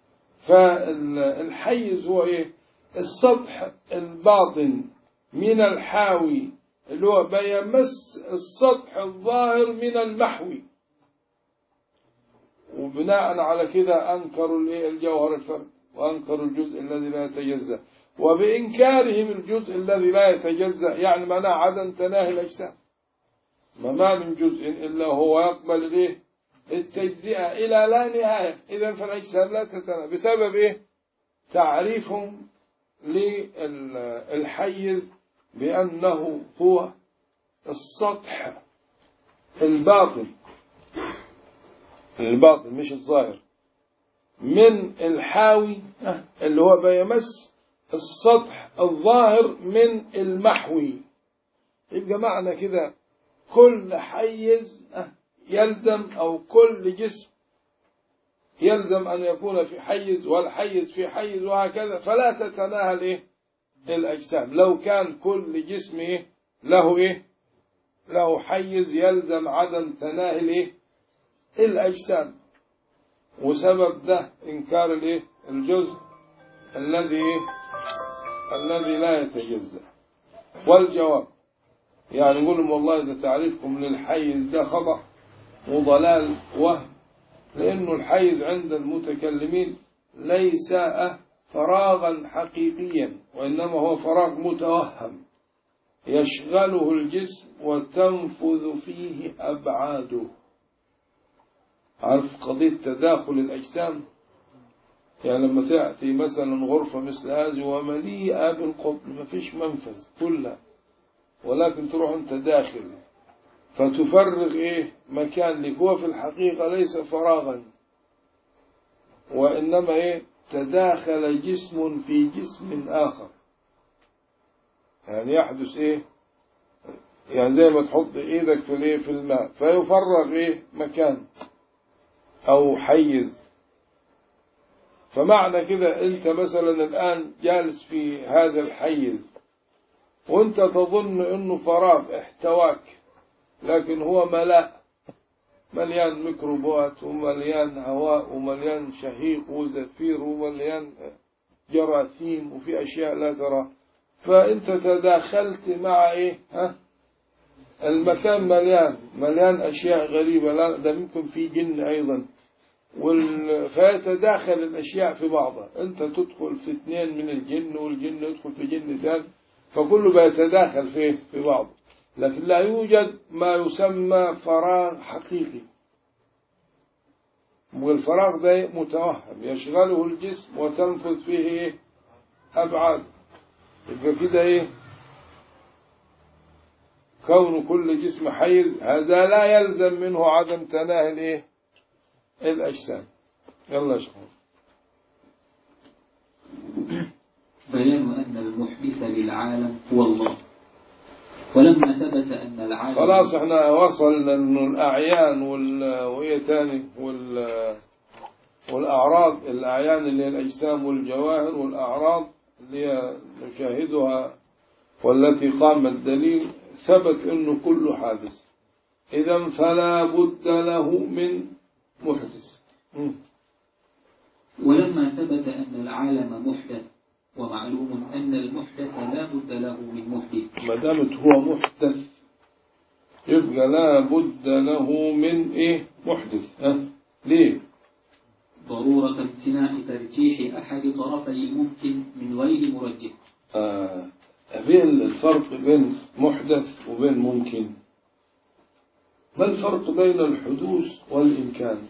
فالحيز هو ايه السطح الباطن من الحاوي اللي هو بيمس السطح الظاهر من المحوي وبناء على كده أنكروا الإيه؟ الجوهر الفرد وأنكروا الجزء الذي لا يتجزأ وبإنكارهم الجزء الذي لا يتجزأ يعني معناه عدم تناهي الأجسام ما ما من جزء إلا هو يقبل الإيه؟ التجزئة إلى لا نهاية إذا فالأجسام لا تتناهى بسبب إيه؟ تعريفهم للحيز بأنه هو السطح الباطن الباطن مش الظاهر من الحاوي اللي هو بيمس السطح الظاهر من المحوي يبقى معنى كده كل حيز يلزم أو كل جسم يلزم أن يكون في حيز والحيز في حيز وهكذا فلا تتناهى الإيه؟ الأجسام لو كان كل جسم إيه؟ له إيه؟ له حيز يلزم عدم تناهي الإيه؟ الأجسام وسبب ده إنكار الإيه؟ الجزء الذي إيه؟ الذي لا يتجزأ والجواب يعني نقول لهم والله ده تعريفكم للحيز ده خطأ وضلال وهم لأنه الحيز عند المتكلمين ليس فراغا حقيقيا وإنما هو فراغ متوهم يشغله الجسم وتنفذ فيه أبعاده عارف قضية تداخل الأجسام يعني لما تأتي مثلا غرفة مثل هذه ومليئة بالقطن ما فيش منفذ كلها ولكن تروح أنت داخل فتفرغ إيه مكان لك هو في الحقيقة ليس فراغا وإنما إيه تداخل جسم في جسم آخر يعني يحدث إيه يعني زي ما تحط إيدك في الإيه في الماء فيفرغ إيه مكان أو حيز فمعنى كده أنت مثلا الآن جالس في هذا الحيز وأنت تظن أنه فراغ احتواك لكن هو ملاء مليان ميكروبات ومليان هواء ومليان شهيق وزفير ومليان جراثيم وفي أشياء لا ترى فأنت تداخلت مع إيه ها المكان مليان مليان أشياء غريبة لا ده ممكن في جن أيضا وال... فيتداخل الأشياء في بعضها أنت تدخل في اثنين من الجن والجن يدخل في جن ثاني فكله بيتداخل فيه في بعض لكن لا يوجد ما يسمى فراغ حقيقي والفراغ ده متوهم يشغله الجسم وتنفذ فيه إيه؟ أبعاد يبقى كده إيه كون كل جسم حيز هذا لا يلزم منه عدم تناهي الإيه الأجسام يلا يا شيخ بيان أن المحدث للعالم هو الله ولما ثبت أن العالم خلاص احنا وصلنا انه الاعيان وال وايه تاني وال والاعراض الاعيان اللي هي الاجسام والجواهر والاعراض اللي هي نشاهدها والتي قام الدليل ثبت انه كله حادث اذا فلا بد له من محدث مم. ولما ثبت أن العالم محدث ومعلوم أن المحدث لا بد له من محدث ما دامت هو محدث يبقى لا بد له من ايه محدث ها ليه ضرورة امتناع ترجيح أحد طرفي الممكن من غير مرجح آه بين الفرق بين محدث وبين ممكن ما الفرق بين الحدوث والإمكان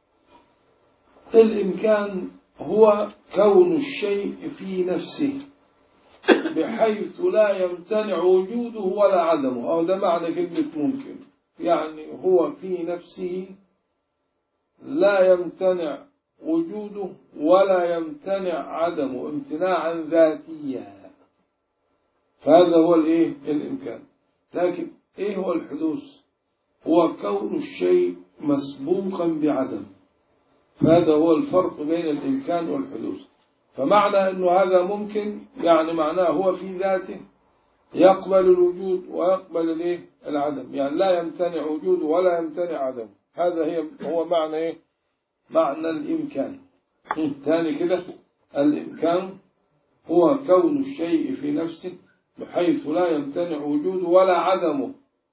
الإمكان هو كون الشيء في نفسه بحيث لا يمتنع وجوده ولا عدمه أو ده معنى كلمة ممكن يعني هو في نفسه لا يمتنع وجوده ولا يمتنع عدمه امتناعا ذاتيا فهذا هو الايه الامكان لكن ايه هو الحدوث هو كون الشيء مسبوقا بعدم فهذا هو الفرق بين الامكان والحدوث فمعنى انه هذا ممكن يعني معناه هو في ذاته يقبل الوجود ويقبل الايه العدم يعني لا يمتنع وجوده ولا يمتنع عدمه هذا هي هو معنى ايه معنى الامكان ثاني كده الامكان هو كون الشيء في نفسه بحيث لا يمتنع وجوده ولا عدمه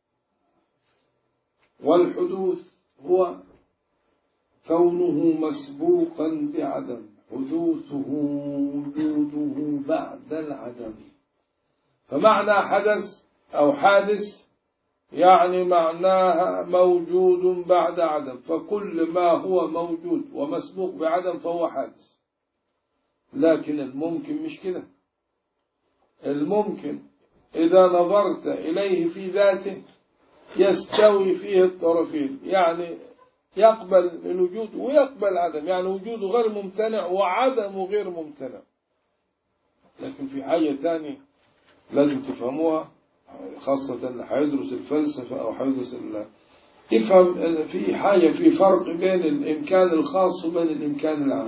والحدوث هو كونه مسبوقا بعدم حدوثه وجوده بعد العدم فمعنى حدث أو حادث يعني معناها موجود بعد عدم فكل ما هو موجود ومسبوق بعدم فهو حادث لكن الممكن مش كده الممكن إذا نظرت إليه في ذاته يستوي فيه الطرفين يعني يقبل الوجود ويقبل العدم يعني وجوده غير ممتنع وعدمه غير ممتنع لكن في حاجة ثانية لازم تفهموها خاصة اللي هيدرس الفلسفة أو هيدرس ال- يفهم إن في حاجة في فرق بين الإمكان الخاص وبين الإمكان العام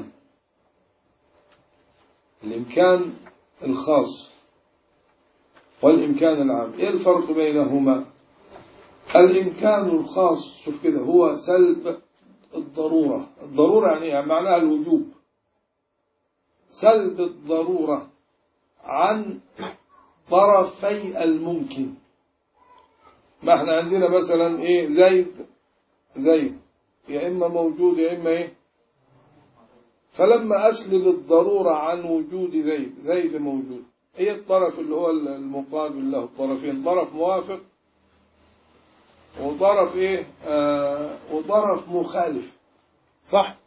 الإمكان الخاص والإمكان العام إيه الفرق بينهما الإمكان الخاص شوف كده هو سلب الضرورة الضرورة يعني إيه؟ معناها الوجوب سلب الضرورة عن طرفي الممكن ما احنا عندنا مثلا ايه زيد زيد يا اما موجود يا اما ايه فلما اسلب الضرورة عن وجود زيد زيد موجود ايه الطرف اللي هو المقابل له الطرفين طرف موافق وطرف ايه آه وطرف مخالف صح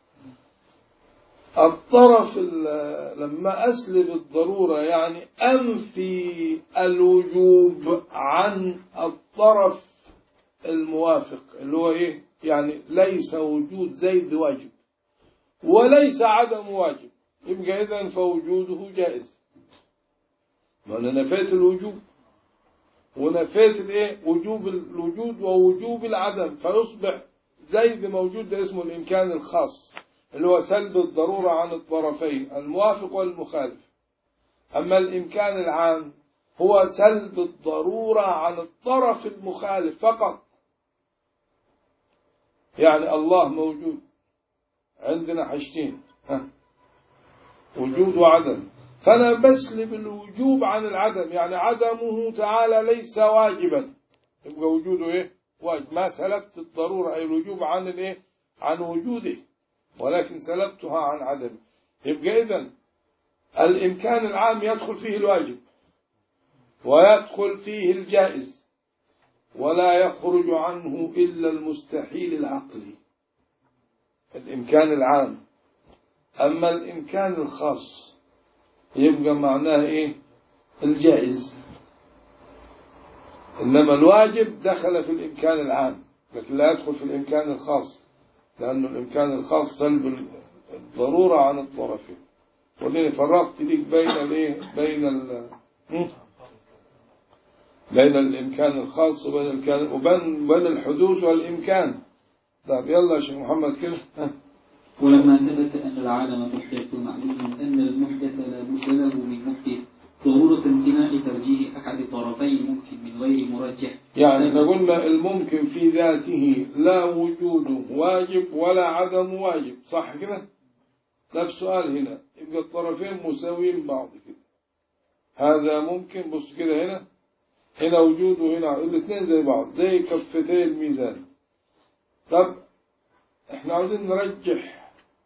الطرف ال- لما أسلب الضرورة يعني أنفي الوجوب عن الطرف الموافق اللي هو إيه يعني ليس وجود زيد واجب وليس عدم واجب يبقى إذن فوجوده جائز ما أنا نفيت الوجوب ونفيت الايه وجوب الوجود ووجوب العدم فيصبح زيد موجود ده اسمه الامكان الخاص اللي هو سلب الضرورة عن الطرفين الموافق والمخالف أما الإمكان العام هو سلب الضرورة عن الطرف المخالف فقط يعني الله موجود عندنا حاجتين ها. وجود وعدم فأنا بسلب الوجوب عن العدم يعني عدمه تعالى ليس واجبا يبقى وجوده إيه واجب ما سلبت الضرورة أي الوجوب عن الإيه عن وجوده ولكن سلبتها عن عدمه يبقى إذن الإمكان العام يدخل فيه الواجب ويدخل فيه الجائز ولا يخرج عنه إلا المستحيل العقلي الإمكان العام أما الإمكان الخاص يبقى معناه إيه الجائز إنما الواجب دخل في الإمكان العام لكن لا يدخل في الإمكان الخاص لأنه الإمكان الخاص سلب الضرورة عن الطرفين ولذلك فرقت ليك بين الايه بين ال بين الإمكان الخاص وبين الكان وبين بين الحدوث والإمكان طيب يلا يا شيخ محمد كده ها. ولما ثبت أن العالم محدث معلوم أن المحدث لا بد له من محدث ضرورة امتناع ترجيح أحد طرفي الممكن من غير مرجح يعني احنا قلنا الممكن في ذاته لا وجوده واجب ولا عدم واجب صح كده ده السؤال هنا يبقى الطرفين مساويين بعض كده هذا ممكن بص كده هنا هنا وجود وهنا الاثنين زي بعض زي كفتي الميزان طب احنا عاوزين نرجح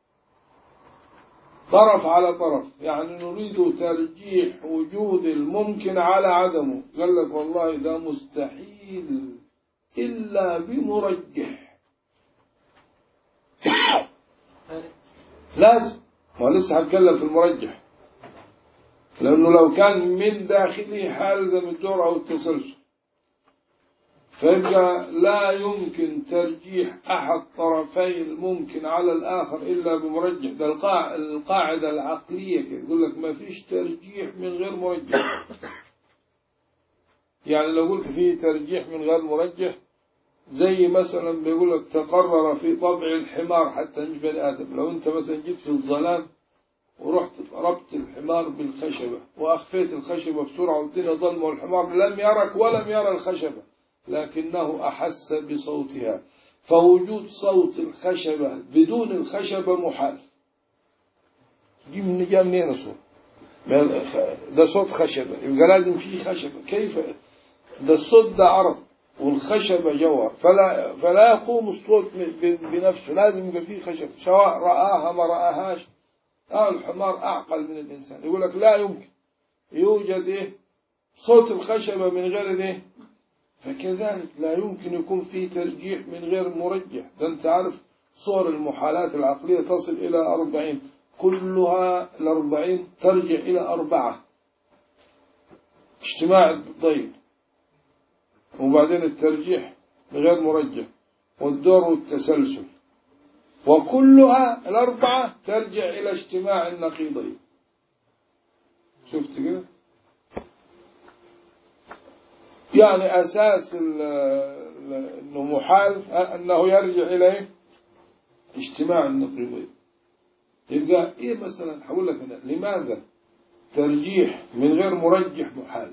طرف على طرف يعني نريد ترجيح وجود الممكن على عدمه قال لك والله ده مستحيل إلا بمرجح لازم ما لسه هتكلم في المرجح لأنه لو كان من داخله حالزم الدور أو التسلسل فيبقى لا يمكن ترجيح أحد طرفي الممكن على الآخر إلا بمرجح ده القاع- القاعدة العقلية كده يقول لك ما فيش ترجيح من غير مرجح يعني لو قلت فيه ترجيح من غير مرجح زي مثلا بيقول لك تقرر في طبع الحمار حتى مش بني آدم لو أنت مثلا جيت في الظلام ورحت ربط الحمار بالخشبة وأخفيت الخشبة بسرعة والدنيا ظلمة والحمار لم يرك ولم يرى الخشبة لكنه أحس بصوتها فوجود صوت الخشبة بدون الخشبة محال دي من جاء منين الصوت ده صوت خشبة يبقى لازم فيه خشبة كيف ده الصوت ده عرض والخشبة جوهر فلا فلا يقوم الصوت بنفسه لازم يبقى فيه خشبة سواء رآها ما رآهاش آه الحمار أعقل من الإنسان يقول لك لا يمكن يوجد إيه صوت الخشبة من غير إيه فكذلك لا يمكن يكون في ترجيح من غير مرجح ده أنت عارف صور المحالات العقلية تصل إلى أربعين كلها الأربعين ترجع إلى أربعة اجتماع الضيق وبعدين الترجيح بغير مرجح والدور والتسلسل وكلها الأربعة ترجع إلى اجتماع النقيضين شفت كده يعني أساس ال- ال- أنه محال أنه يرجع إليه اجتماع النقيضين يبقى إيه مثلا هقول لك أنا لماذا ترجيح من غير مرجح محال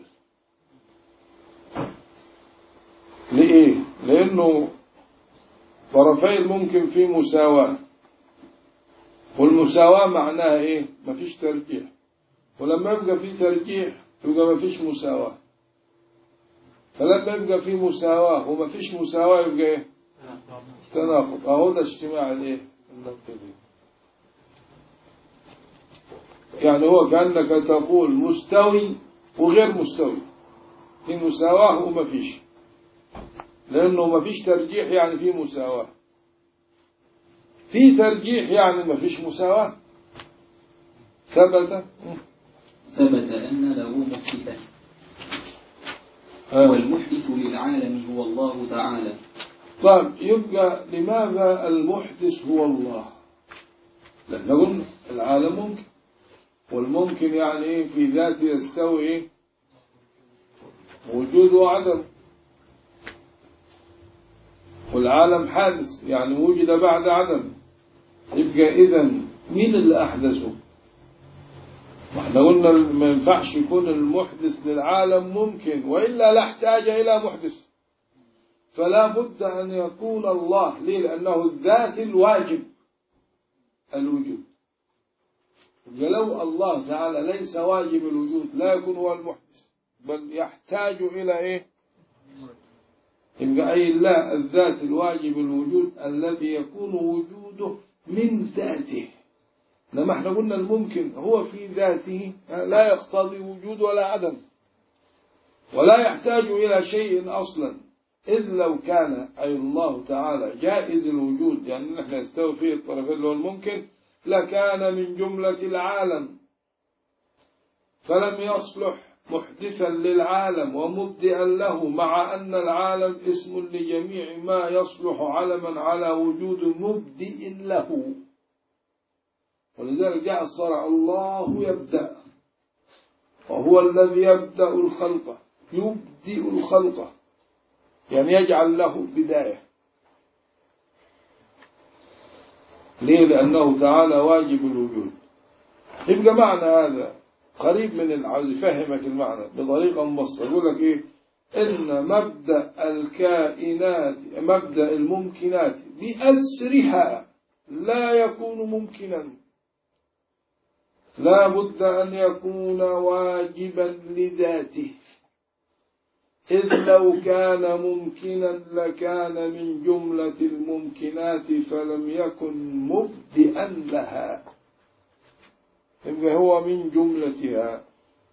لإيه لأنه طرفين ممكن في مساواة والمساواة معناها إيه مفيش ترجيح ولما يبقى في ترجيح يبقى مفيش مساواة فلما يبقى في مساواة ومفيش مساواة يبقى إيه تناقض أهو ده اجتماع الإيه النقيضين يعني هو كأنك تقول مستوي وغير مستوي في مساواة وما فيش لأنه ما فيش ترجيح يعني في مساواة في ترجيح يعني ما فيش مساواة ثبت ثبت أن له محدثا آه. والمحدث للعالم هو الله تعالى طيب يبقى لماذا المحدث هو الله لأن قلنا العالم ممكن والممكن يعني إيه في ذاته يستوي إيه وجود وعدم والعالم حادث يعني وجد بعد عدم يبقى إذا مين اللي أحدثه ما احنا قلنا ما ينفعش يكون المحدث للعالم ممكن وإلا لا احتاج إلى محدث فلا بد أن يكون الله ليه لأنه الذات الواجب الوجود ولو الله تعالى ليس واجب الوجود لا يكون هو المحدث بل يحتاج إلى إيه يبقى أي الله الذات الواجب الوجود الذي يكون وجوده من ذاته لما احنا قلنا الممكن هو في ذاته لا يقتضي وجود ولا عدم ولا يحتاج إلى شيء أصلا إذ لو كان أي الله تعالى جائز الوجود يعني نحن يستوي فيه الطرفين اللي هو الممكن لكان من جملة العالم فلم يصلح محدثا للعالم ومبدئا له مع أن العالم اسم لجميع ما يصلح علما على وجود مبدئ له ولذلك جاء الصرع الله يبدأ وهو الذي يبدأ الخلق يبدئ الخلق يعني يجعل له بداية ليه لأنه تعالى واجب الوجود يبقى معنى هذا قريب من ال- عاوز يفهمك المعنى بطريقة مبسطة يقول لك إيه إن مبدأ الكائنات مبدأ الممكنات بأسرها لا يكون ممكنا لا بد أن يكون واجبا لذاته إذ لو كان ممكنا لكان من جملة الممكنات فلم يكن مبدئا لها يبقى هو من جملتها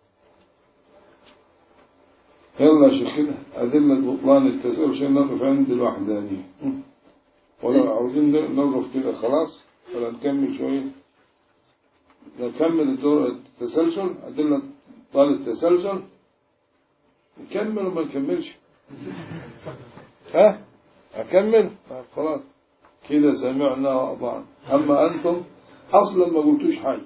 يلا شيخنا أدلة بطلان التساؤل عشان نقف عند الوحدانية ولا عاوزين نقف كده خلاص ولا نكمل شوية نكمل الدور التسلسل أدلة بطلان التسلسل نكمل وما نكملش ها أكمل طيب خلاص كده سمعنا وأطعنا أما أنتم أصلا ما قلتوش حاجة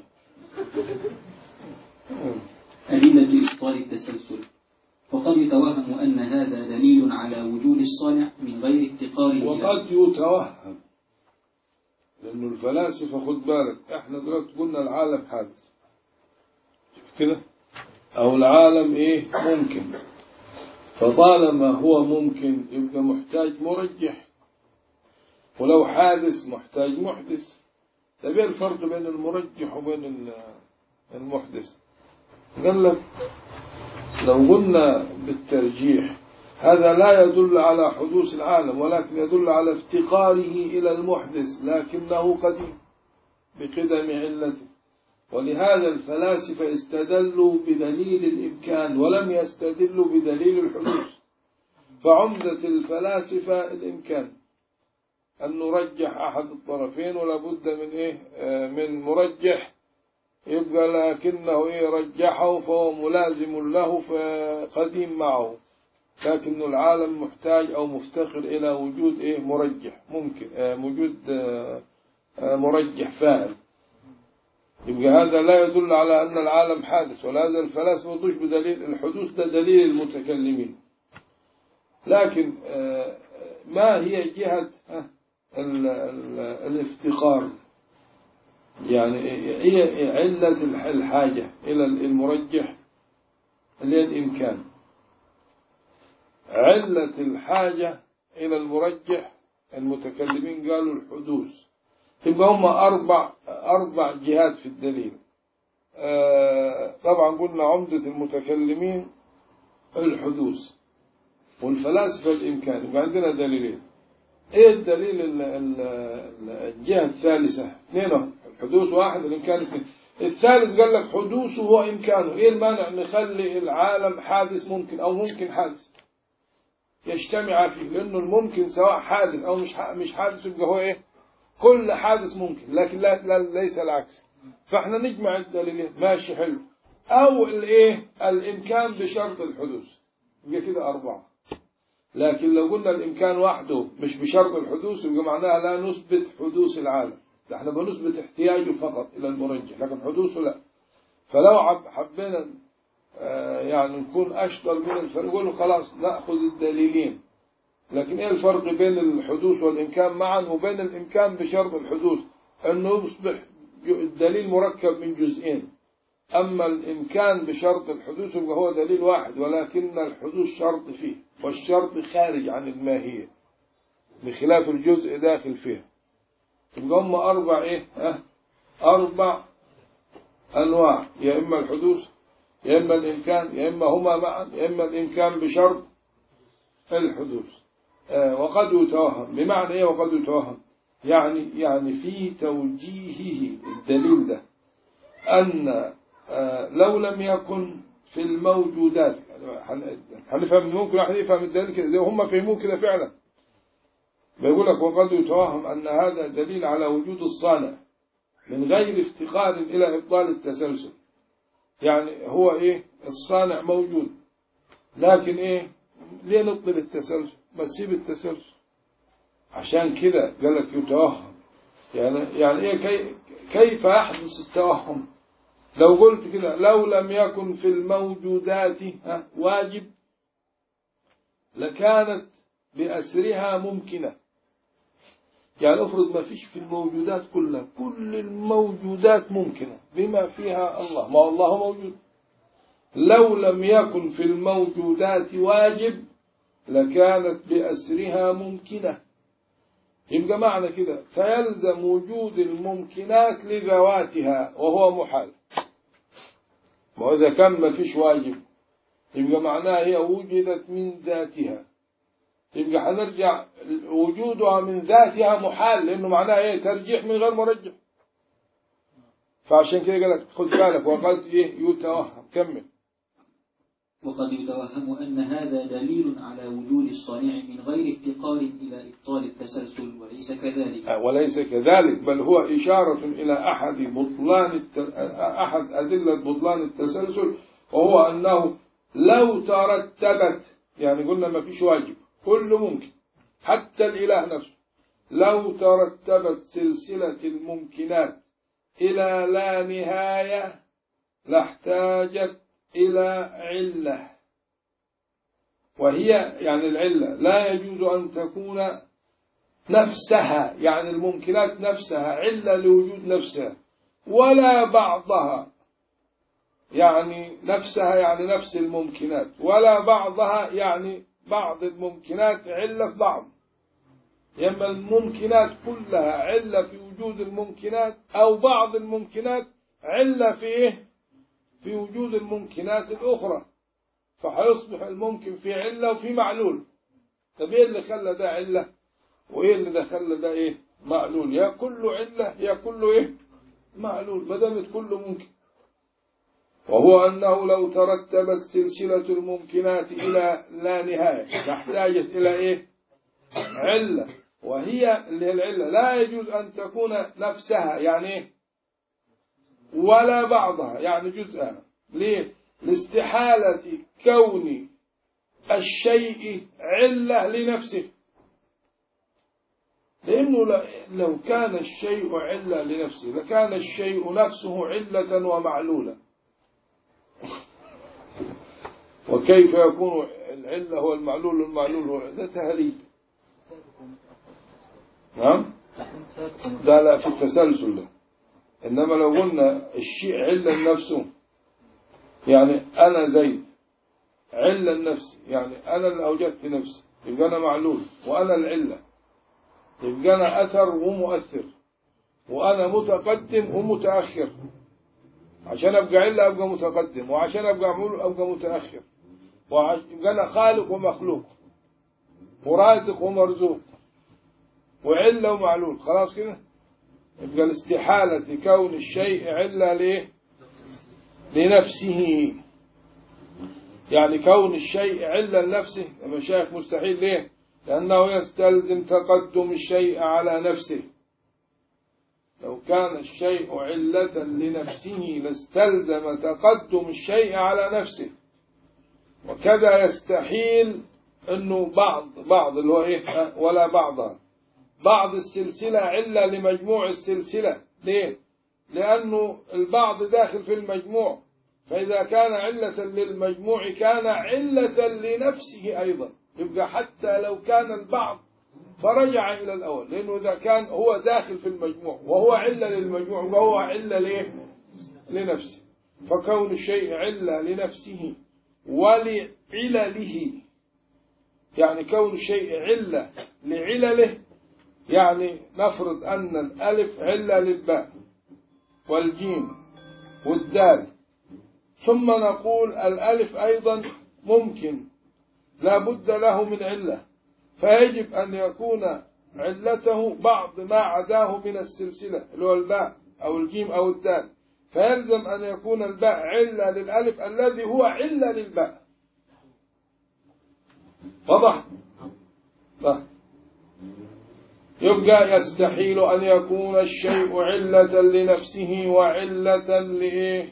أدلة إبطال التسلسل وقد يتوهم أن هذا دليل على وجود الصانع من غير افتقاره إلى وقد يتوهم لأنه الفلاسفة خد بالك احنا دلوقتي قلنا العالم حادث شوف كده أو العالم إيه ممكن فطالما هو ممكن يبقى محتاج مرجح ولو حادث محتاج محدث طيب ايه الفرق بين المرجح وبين ال- المحدث قال لك لو قلنا بالترجيح هذا لا يدل على حدوث العالم ولكن يدل على افتقاره إلى المحدث لكنه قديم بقدم علته ولهذا الفلاسفة استدلوا بدليل الإمكان ولم يستدلوا بدليل الحدوث فعمدة الفلاسفة الإمكان أن نرجح أحد الطرفين ولا بد من إيه آه، من مرجح يبقى لكنه إيه رجحه فهو ملازم له فقديم معه لكن العالم محتاج أو مفتقر إلى وجود إيه مرجح ممكن آه، وجود آه، آه، مرجح فاعل يبقى هذا لا يدل على أن العالم حادث ولا هذا الفلاسفة يضيف بدليل الحدوث ده دليل المتكلمين لكن آه، ما هي جهة آه، ال- ال- الافتقار يعني هي علة الح- الحاجة إلى المرجح اللي هي الإمكان علة الحاجة إلى المرجح المتكلمين قالوا الحدوث يبقى هم أربع أربع جهات في الدليل آه، طبعا قلنا عمدة المتكلمين الحدوث والفلاسفة الإمكان يبقى عندنا دليلين إيه الدليل ال- ال- ال- الجهة الثالثة اثنين الحدوث واحد الإمكان اثنين الثالث قال لك حدوثه هو إمكانه إيه المانع نخلي العالم حادث ممكن أو ممكن حادث يجتمع فيه لأنه الممكن سواء حادث أو مش ح- مش حادث يبقى هو إيه كل حادث ممكن لكن لا, لا ليس العكس فاحنا نجمع الدليلين ماشي حلو أو الإيه الإمكان بشرط الحدوث يبقى كده أربعة لكن لو قلنا الإمكان وحده مش بشرط الحدوث يبقى معناها لا نثبت حدوث العالم ده احنا بنثبت احتياجه فقط إلى المرجح لكن حدوثه لا فلو عب- حبينا آه، يعني نكون أشطر من الفرق نقول خلاص نأخذ الدليلين لكن ايه الفرق بين الحدوث والإمكان معا وبين الإمكان بشرط الحدوث أنه يصبح الدليل مركب من جزئين أما الإمكان بشرط الحدوث يبقى هو دليل واحد ولكن الحدوث شرط فيه والشرط خارج عن الماهية بخلاف الجزء داخل فيه يبقى هم أربع إيه ها أربع أنواع يا إما الحدوث يا إما الإمكان يا إما هما معا يا إما الإمكان بشرط الحدوث آه وقد يتوهم بمعنى إيه وقد يتوهم يعني يعني في توجيهه الدليل ده أن آه لو لم يكن في الموجودات يعني هنفهم ممكن واحد يفهم الدليل كده زي هم فهموه كده فعلا بيقول لك وقد يتوهم أن هذا دليل على وجود الصانع من غير افتقار إلى إبطال التسلسل يعني هو إيه الصانع موجود لكن إيه ليه نبطل التسلسل ما تسيب التسلسل عشان كده قال لك يتوهم يعني يعني إيه كي كيف يحدث التوهم لو قلت كده لو لم يكن في الموجودات ها، واجب لكانت بأسرها ممكنة يعني افرض ما فيش في الموجودات كلها كل الموجودات ممكنة بما فيها الله ما الله موجود لو لم يكن في الموجودات واجب لكانت بأسرها ممكنة يبقى معنى كده فيلزم وجود الممكنات لذواتها وهو محال وإذا كان ما فيش واجب يبقى معناها هي وجدت من ذاتها يبقى هنرجع وجودها من ذاتها محال لأنه معناها إيه ترجيح من غير مرجح فعشان كده قال لك خد بالك وقد إيه يتوهم كمل وقد يتوهم أن هذا دليل على وجود الصانع من غير افتقار إلى إبطال التسلسل وليس كذلك وليس كذلك بل هو إشارة إلى أحد بطلان الت... أحد أدلة بطلان التسلسل وهو أنه لو ترتبت يعني قلنا ما فيش واجب كله ممكن حتى الإله نفسه لو ترتبت سلسلة الممكنات إلى لا نهاية لاحتاجت إلى علة وهي يعني العلة لا يجوز أن تكون نفسها يعني الممكنات نفسها علة لوجود نفسها ولا بعضها يعني نفسها يعني نفس الممكنات ولا بعضها يعني بعض الممكنات علة في بعض يما الممكنات كلها علة في وجود الممكنات أو بعض الممكنات علة في إيه؟ في وجود الممكنات الأخرى فهيصبح الممكن في علة وفي معلول طب إيه اللي خلى ده علة وإيه اللي ده خلى ده إيه معلول يا كله علة يا كله إيه معلول ما دامت كله ممكن وهو أنه لو ترتبت سلسلة الممكنات إلى لا نهاية لاحتاجت إلى إيه علة وهي اللي هي العلة لا يجوز أن تكون نفسها يعني إيه ولا بعضها يعني جزءها ليه لاستحالة كون الشيء علة لنفسه لأنه لو كان الشيء علة لنفسه لكان الشيء نفسه علة ومعلولة وكيف يكون العلة هو المعلول والمعلول هو العلة ده تهريج نعم لا لا في التسلسل ده إنما لو قلنا الشيء علة لنفسه يعني أنا زيد علة لنفسي يعني أنا اللي أوجدت نفسي يبقى أنا معلول وأنا العلة يبقى أنا أثر ومؤثر وأنا متقدم ومتأخر عشان أبقى علة أبقى متقدم وعشان أبقى معلول أبقى متأخر ويبقى أنا خالق ومخلوق ورازق ومرزوق وعلة ومعلول خلاص كده يبقى الاستحالة كون الشيء علة ليه لنفسه يعني كون الشيء علة لنفسه المشايخ مستحيل ليه لأنه يستلزم تقدم الشيء على نفسه لو كان الشيء علة لنفسه لاستلزم تقدم الشيء على نفسه وكذا يستحيل انه بعض بعض اللي هو ايه ولا بعضها بعض السلسلة علة لمجموع السلسلة ليه؟ لأنه البعض داخل في المجموع فإذا كان علة للمجموع كان علة لنفسه أيضا يبقى حتى لو كان البعض فرجع إلى الأول لأنه إذا كان هو داخل في المجموع وهو علة للمجموع وهو علة ليه؟ لنفسه فكون الشيء علة لنفسه ولعلله يعني كون الشيء علة لعلله يعني نفرض أن الألف علة للباء والجيم والدال ثم نقول الألف أيضا ممكن لا بد له من علة فيجب أن يكون علته بعض ما عداه من السلسلة اللي هو الباء أو الجيم أو الدال فيلزم أن يكون الباء علة للألف الذي هو علة للباء واضح؟ طيب يبقى يستحيل أن يكون الشيء علة لنفسه وعلة لإيه؟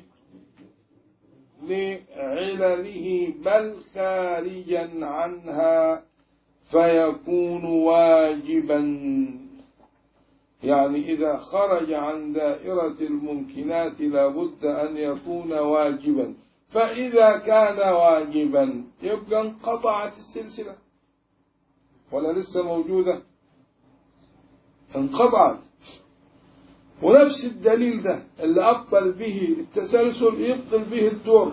لعلله بل خارجا عنها فيكون واجبا يعني إذا خرج عن دائرة الممكنات لابد أن يكون واجبا فإذا كان واجبا يبقى انقطعت السلسلة ولا لسه موجودة انقطعت ونفس الدليل ده اللي أبطل به التسلسل يبطل به الدور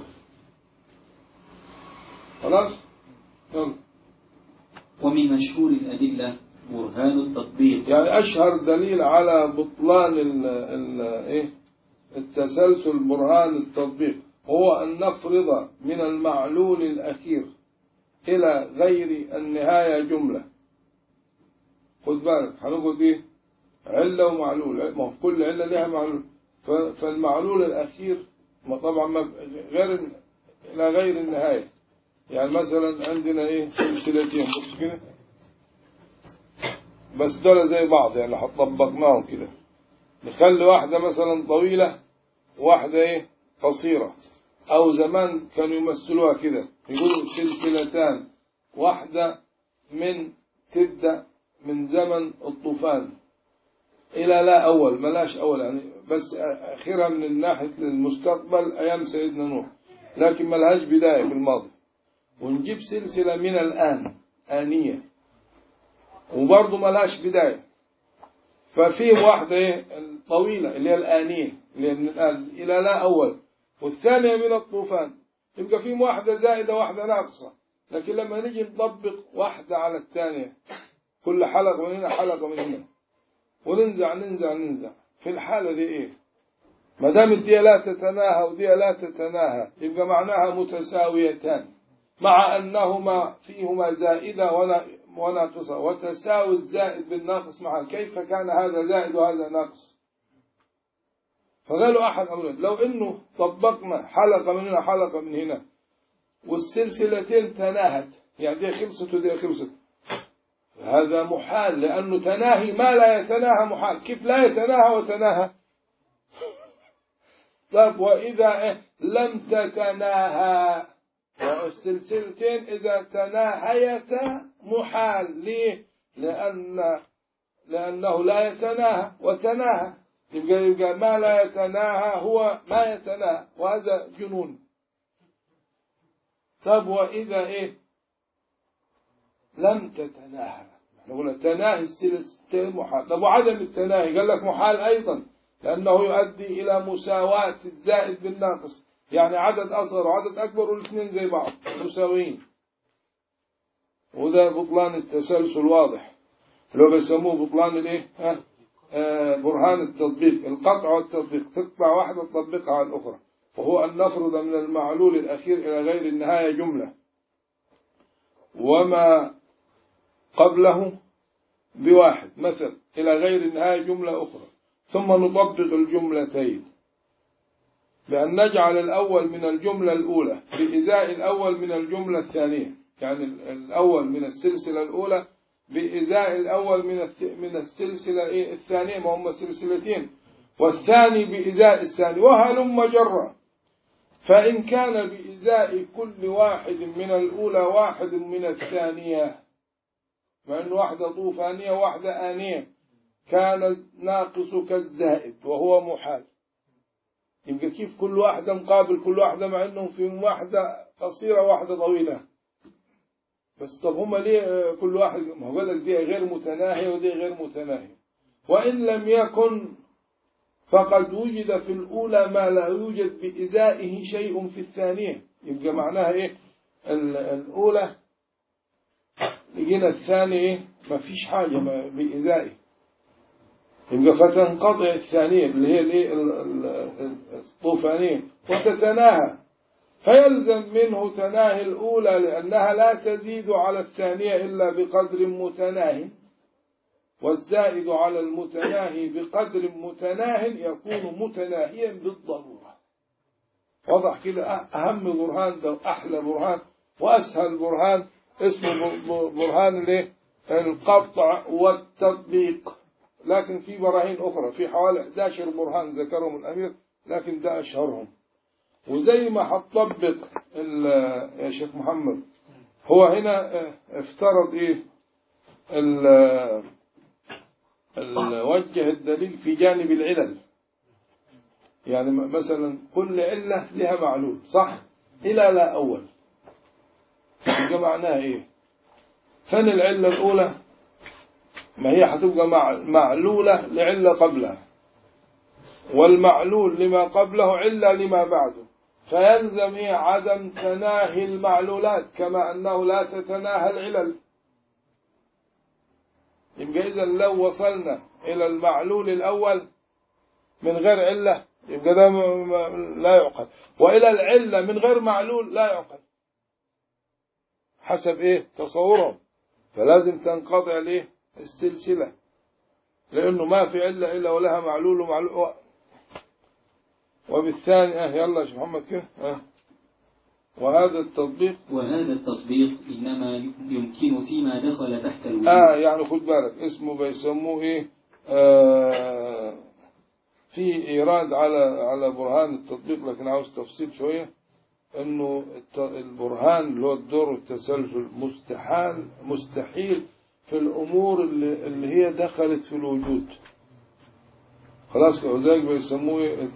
خلاص يلا ومن مشهور الأدلة برهان التطبيق يعني أشهر دليل على بطلان ال ال إيه التسلسل برهان التطبيق هو أن نفرض من المعلول الأخير إلى غير النهاية جملة خد بالك هنقول إيه علة ومعلول ما هو كل علة لها معلول ف- فالمعلول الأخير ما طبعا ما غير إلى غير النهاية يعني مثلا عندنا إيه سلسلتين بص كده بس دول زي بعض يعني لو طبقناهم كده نخلي واحدة مثلا طويلة واحدة إيه قصيرة أو زمان كانوا يمثلوها كده يقولوا سلسلتان واحدة من تبدأ من زمن الطوفان إلى لا أول ملاش أول يعني بس آخرها من ناحية المستقبل أيام سيدنا نوح لكن ملهاش بداية في الماضي ونجيب سلسلة من الآن آنية وبرضه ملهاش بداية ففي واحدة إيه طويلة اللي هي الآنية اللي هي من الآن إلى لا أول والثانية من الطوفان يبقى في واحدة زائدة واحدة ناقصة لكن لما نيجي نطبق واحدة على الثانية كل حلقة من هنا حلقة من هنا وننزع ننزع ننزع في الحالة دي إيه ما دام الدية لا تتناهى ودي لا تتناهى يبقى معناها متساويتان مع أنهما فيهما زائدة ونا- وناقصة وتساوي الزائد بالناقص معا كيف كان هذا زائد وهذا ناقص فقالوا أحد أمرين لو إنه طبقنا حلقة من هنا حلقة من هنا والسلسلتين تناهت يعني دي خلصت ودي خلصت هذا محال لأنه تناهي ما لا يتناهى محال كيف لا يتناهى وتناهى طيب وإذا إيه لم تتناهى والسلسلتين إذا تناهيتا محال ليه لأن لأنه لا يتناهى وتناهى يبقى, يبقى ما لا يتناهى هو ما يتناهى وهذا جنون طب وإذا إيه لم تتناهى نقول تناهي السلسلتين محال طب وعدم التناهي قال لك محال أيضا لأنه يؤدي إلى مساواة الزائد بالناقص يعني عدد أصغر وعدد أكبر والاثنين زي بعض مساويين وده بطلان التسلسل واضح لو بيسموه بطلان الايه ها؟ آه برهان التطبيق القطع والتطبيق تقطع واحدة تطبقها على الأخرى وهو أن نفرض من المعلول الأخير إلى غير النهاية جملة وما قبله بواحد مثل إلى غير النهاية جملة أخرى ثم نطبق الجملتين بأن نجعل الأول من الجملة الأولى بإزاء الأول من الجملة الثانية يعني الأول من السلسلة الأولى بإزاء الأول من من السلسلة الثانية ما هم سلسلتين والثاني بإزاء الثاني وهلم جرا فإن كان بإزاء كل واحد من الأولى واحد من الثانية مع أن واحدة طوفانية واحدة آنية كان ناقص كالزائد وهو محال يبقى كيف كل واحدة مقابل كل واحدة مع أنهم في واحدة قصيرة واحدة طويلة بس طب هما ليه كل واحد ما هو قال دي غير متناهية ودي غير متناهية وإن لم يكن فقد وجد في الأولى ما لا يوجد بإزائه شيء في الثانية يبقى معناها إيه الأولى لقينا الثانية إيه ما فيش حاجة بإزائه يبقى فتنقطع الثانية اللي هي الايه الطوفانية وتتناهى فيلزم منه تناهي الأولى لأنها لا تزيد على الثانية إلا بقدر متناهي والزائد على المتناهي بقدر متناه يكون متناهيا بالضرورة وضح كده أهم برهان ده أحلى برهان وأسهل برهان اسمه برهان الايه القطع والتطبيق لكن في براهين أخرى في حوالي 11 برهان ذكرهم الأمير لكن ده أشهرهم وزي ما هتطبق يا شيخ محمد هو هنا افترض ايه وجه الدليل في جانب العلل يعني مثلا كل علة لها معلول صح إلى لا أول يبقى معناها إيه فين العلة الأولى ما هي هتبقى معلولة لعلة قبلها والمعلول لما قبله علة لما بعده فيلزم إيه عدم تناهي المعلولات كما أنه لا تتناهى العلل يبقى إذا لو وصلنا إلى المعلول الأول من غير علة يبقى ده لا يعقل وإلى العلة من غير معلول لا يعقل حسب إيه تصورهم فلازم تنقطع ليه السلسلة لأنه ما في علة إلا ولها معلول ومعلول وبالثاني اه يلا يا شيخ محمد كده اه وهذا التطبيق وهذا التطبيق إنما يمكن فيما دخل تحت الوجود اه يعني خد بالك اسمه بيسموه ايه آه في ايراد على على برهان التطبيق لكن عاوز تفصيل شويه انه البرهان اللي هو الدور والتسلسل مستحيل مستحيل في الامور اللي, اللي هي دخلت في الوجود خلاص وذلك بيسموه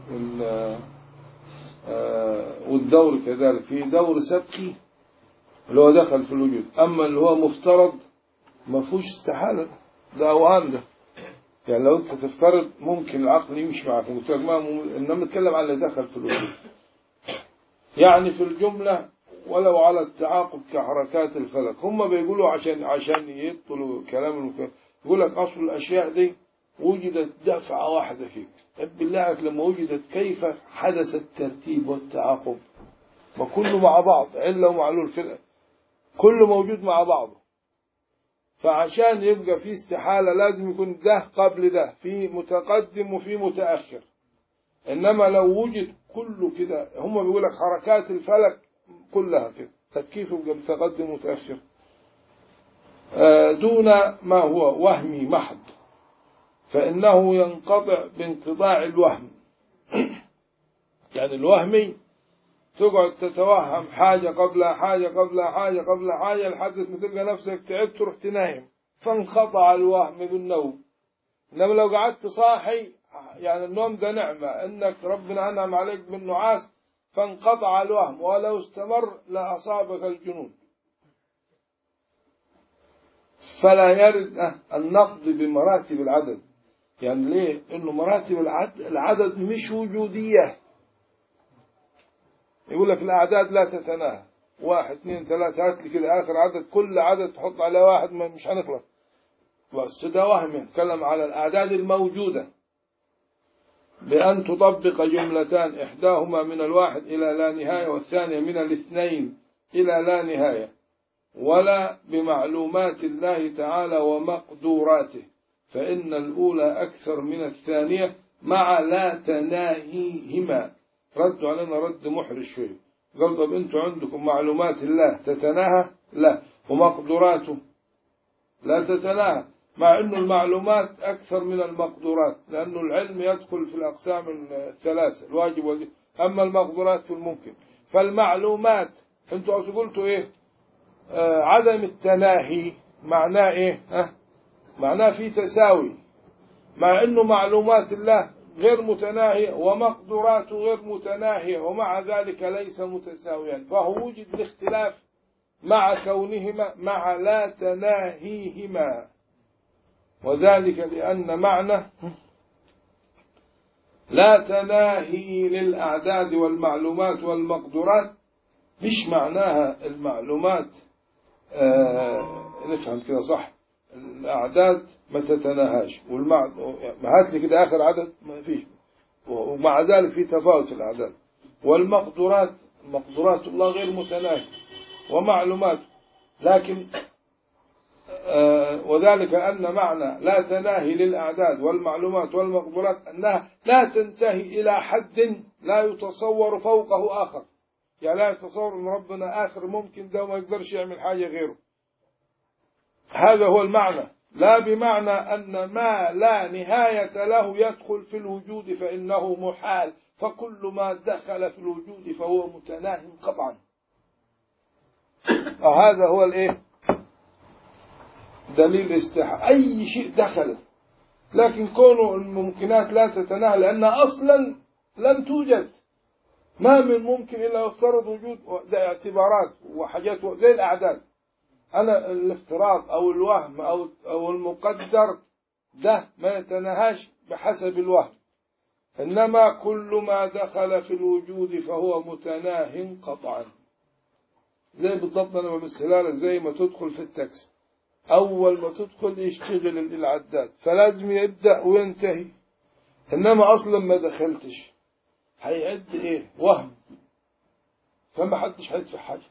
والدور كذلك في دور سبكي اللي هو دخل في الوجود أما اللي هو مفترض ما فيهوش استحالة ده أوهام ده يعني لو أنت تفترض ممكن العقل يمشي معك قلت لك ما إنما نتكلم على اللي دخل في الوجود يعني في الجملة ولو على التعاقب كحركات الفلك هم بيقولوا عشان عشان يبطلوا كلام يقول لك أصل الأشياء دي وجدت دفعة واحدة فيك طب بالله لما وجدت كيف حدث الترتيب والتعاقب ما كله مع بعض علة ومعلول في كله موجود مع بعضه فعشان يبقى في استحالة لازم يكون ده قبل ده في متقدم وفي متأخر إنما لو وجد كله كده هم بيقول لك حركات الفلك كلها كده طب كيف يبقى متقدم ومتأخر دون ما هو وهمي محض فإنه ينقطع بانقطاع الوهم يعني الوهمي تقعد تتوهم حاجة قبل حاجة قبل حاجة قبل حاجة لحد ما تلقى نفسك تعبت تروح تنام فانقطع الوهم بالنوم إنما لو قعدت صاحي يعني النوم ده نعمة إنك ربنا أنعم عليك بالنعاس فانقطع الوهم ولو استمر لأصابك الجنون فلا يرد أه، النقد بمراتب العدد يعني ليه انه مراتب العدد, العدد مش وجودية يقول لك الاعداد لا تتناهى واحد اثنين ثلاثة هات لي كده اخر عدد كل عدد تحط عليه واحد ما مش هنخلص بس ده وهم يتكلم على الاعداد الموجودة بأن تطبق جملتان إحداهما من الواحد إلى لا نهاية والثانية من الاثنين إلى لا نهاية ولا بمعلومات الله تعالى ومقدوراته فإن الأولى أكثر من الثانية مع لا تناهيهما ردوا علينا رد محرج شوي قال طب أنتم عندكم معلومات الله تتناهى لا ومقدوراته لا تتناهى مع أن المعلومات أكثر من المقدورات لأن العلم يدخل في الأقسام الثلاثة الواجب والجب أما المقدورات في الممكن فالمعلومات أنتوا قلتوا إيه آه عدم التناهي معناه إيه ها معناه في تساوي مع أنه معلومات الله غير متناهية ومقدوراته غير متناهية ومع ذلك ليس متساويا فهو وجد الاختلاف مع كونهما مع لا تناهيهما وذلك لأن معنى لا تناهي للأعداد والمعلومات والمقدورات مش معناها المعلومات آه نفهم كده صح الأعداد ما تتناهاش والمع... هات لي كده آخر عدد ما فيش ومع ذلك في تفاوت في الأعداد والمقدورات مقدورات الله غير متناهية ومعلومات لكن آه وذلك أن معنى لا تناهي للأعداد والمعلومات والمقدورات أنها لا تنتهي إلى حد لا يتصور فوقه آخر يعني لا يتصور أن ربنا آخر ممكن ده وما يقدرش يعمل حاجة غيره هذا هو المعنى لا بمعنى أن ما لا نهاية له يدخل في الوجود فإنه محال فكل ما دخل في الوجود فهو متناه قطعا هذا هو الايه دليل استحاء أي شيء دخل لكن كونه الممكنات لا تتناهى لأنها أصلا لم توجد ما من ممكن إلا يفترض وجود ده اعتبارات وحاجات زي الأعداد أنا الافتراض أو الوهم أو أو المقدر ده ما يتناهاش بحسب الوهم إنما كل ما دخل في الوجود فهو متناه قطعا زي بالضبط أنا بمثلها لك زي ما تدخل في التاكسي أول ما تدخل يشتغل العداد فلازم يبدأ وينتهي إنما أصلا ما دخلتش هيعد إيه وهم فما حدش هيدفع حاجة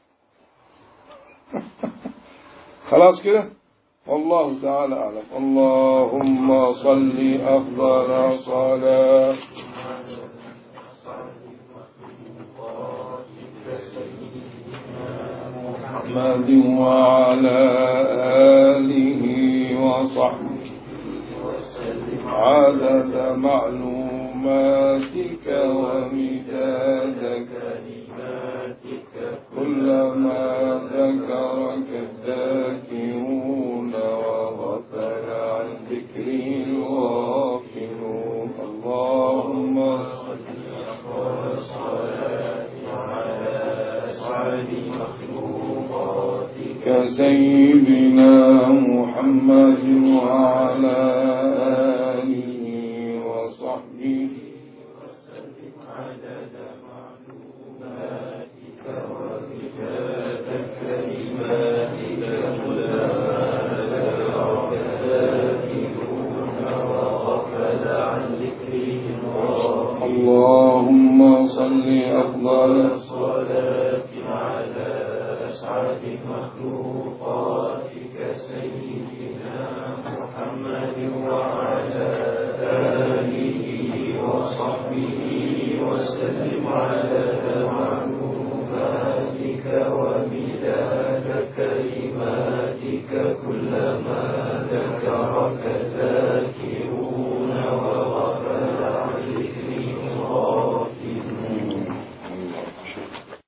خلاص كده والله تعالى أعلم اللهم صل أفضل صلاة محمد وعلى آله وصحبه عدد معلوماتك ومداد كلماتك كلما ذكرك الذاكرون وغفل عن ذكره الغافلون اللهم صل كسيدنا محمد وعلى آله وصحبه عدد معلوماتك ومداد كلماتك وغفل عن ذكره اللهم صل أفضل الصلاة على أسعد مخلوقاتك سيدنا محمد وعلى آله وصحبه وسلم على معلوماتك ومداد كلماتك كلما ذكرك ذلك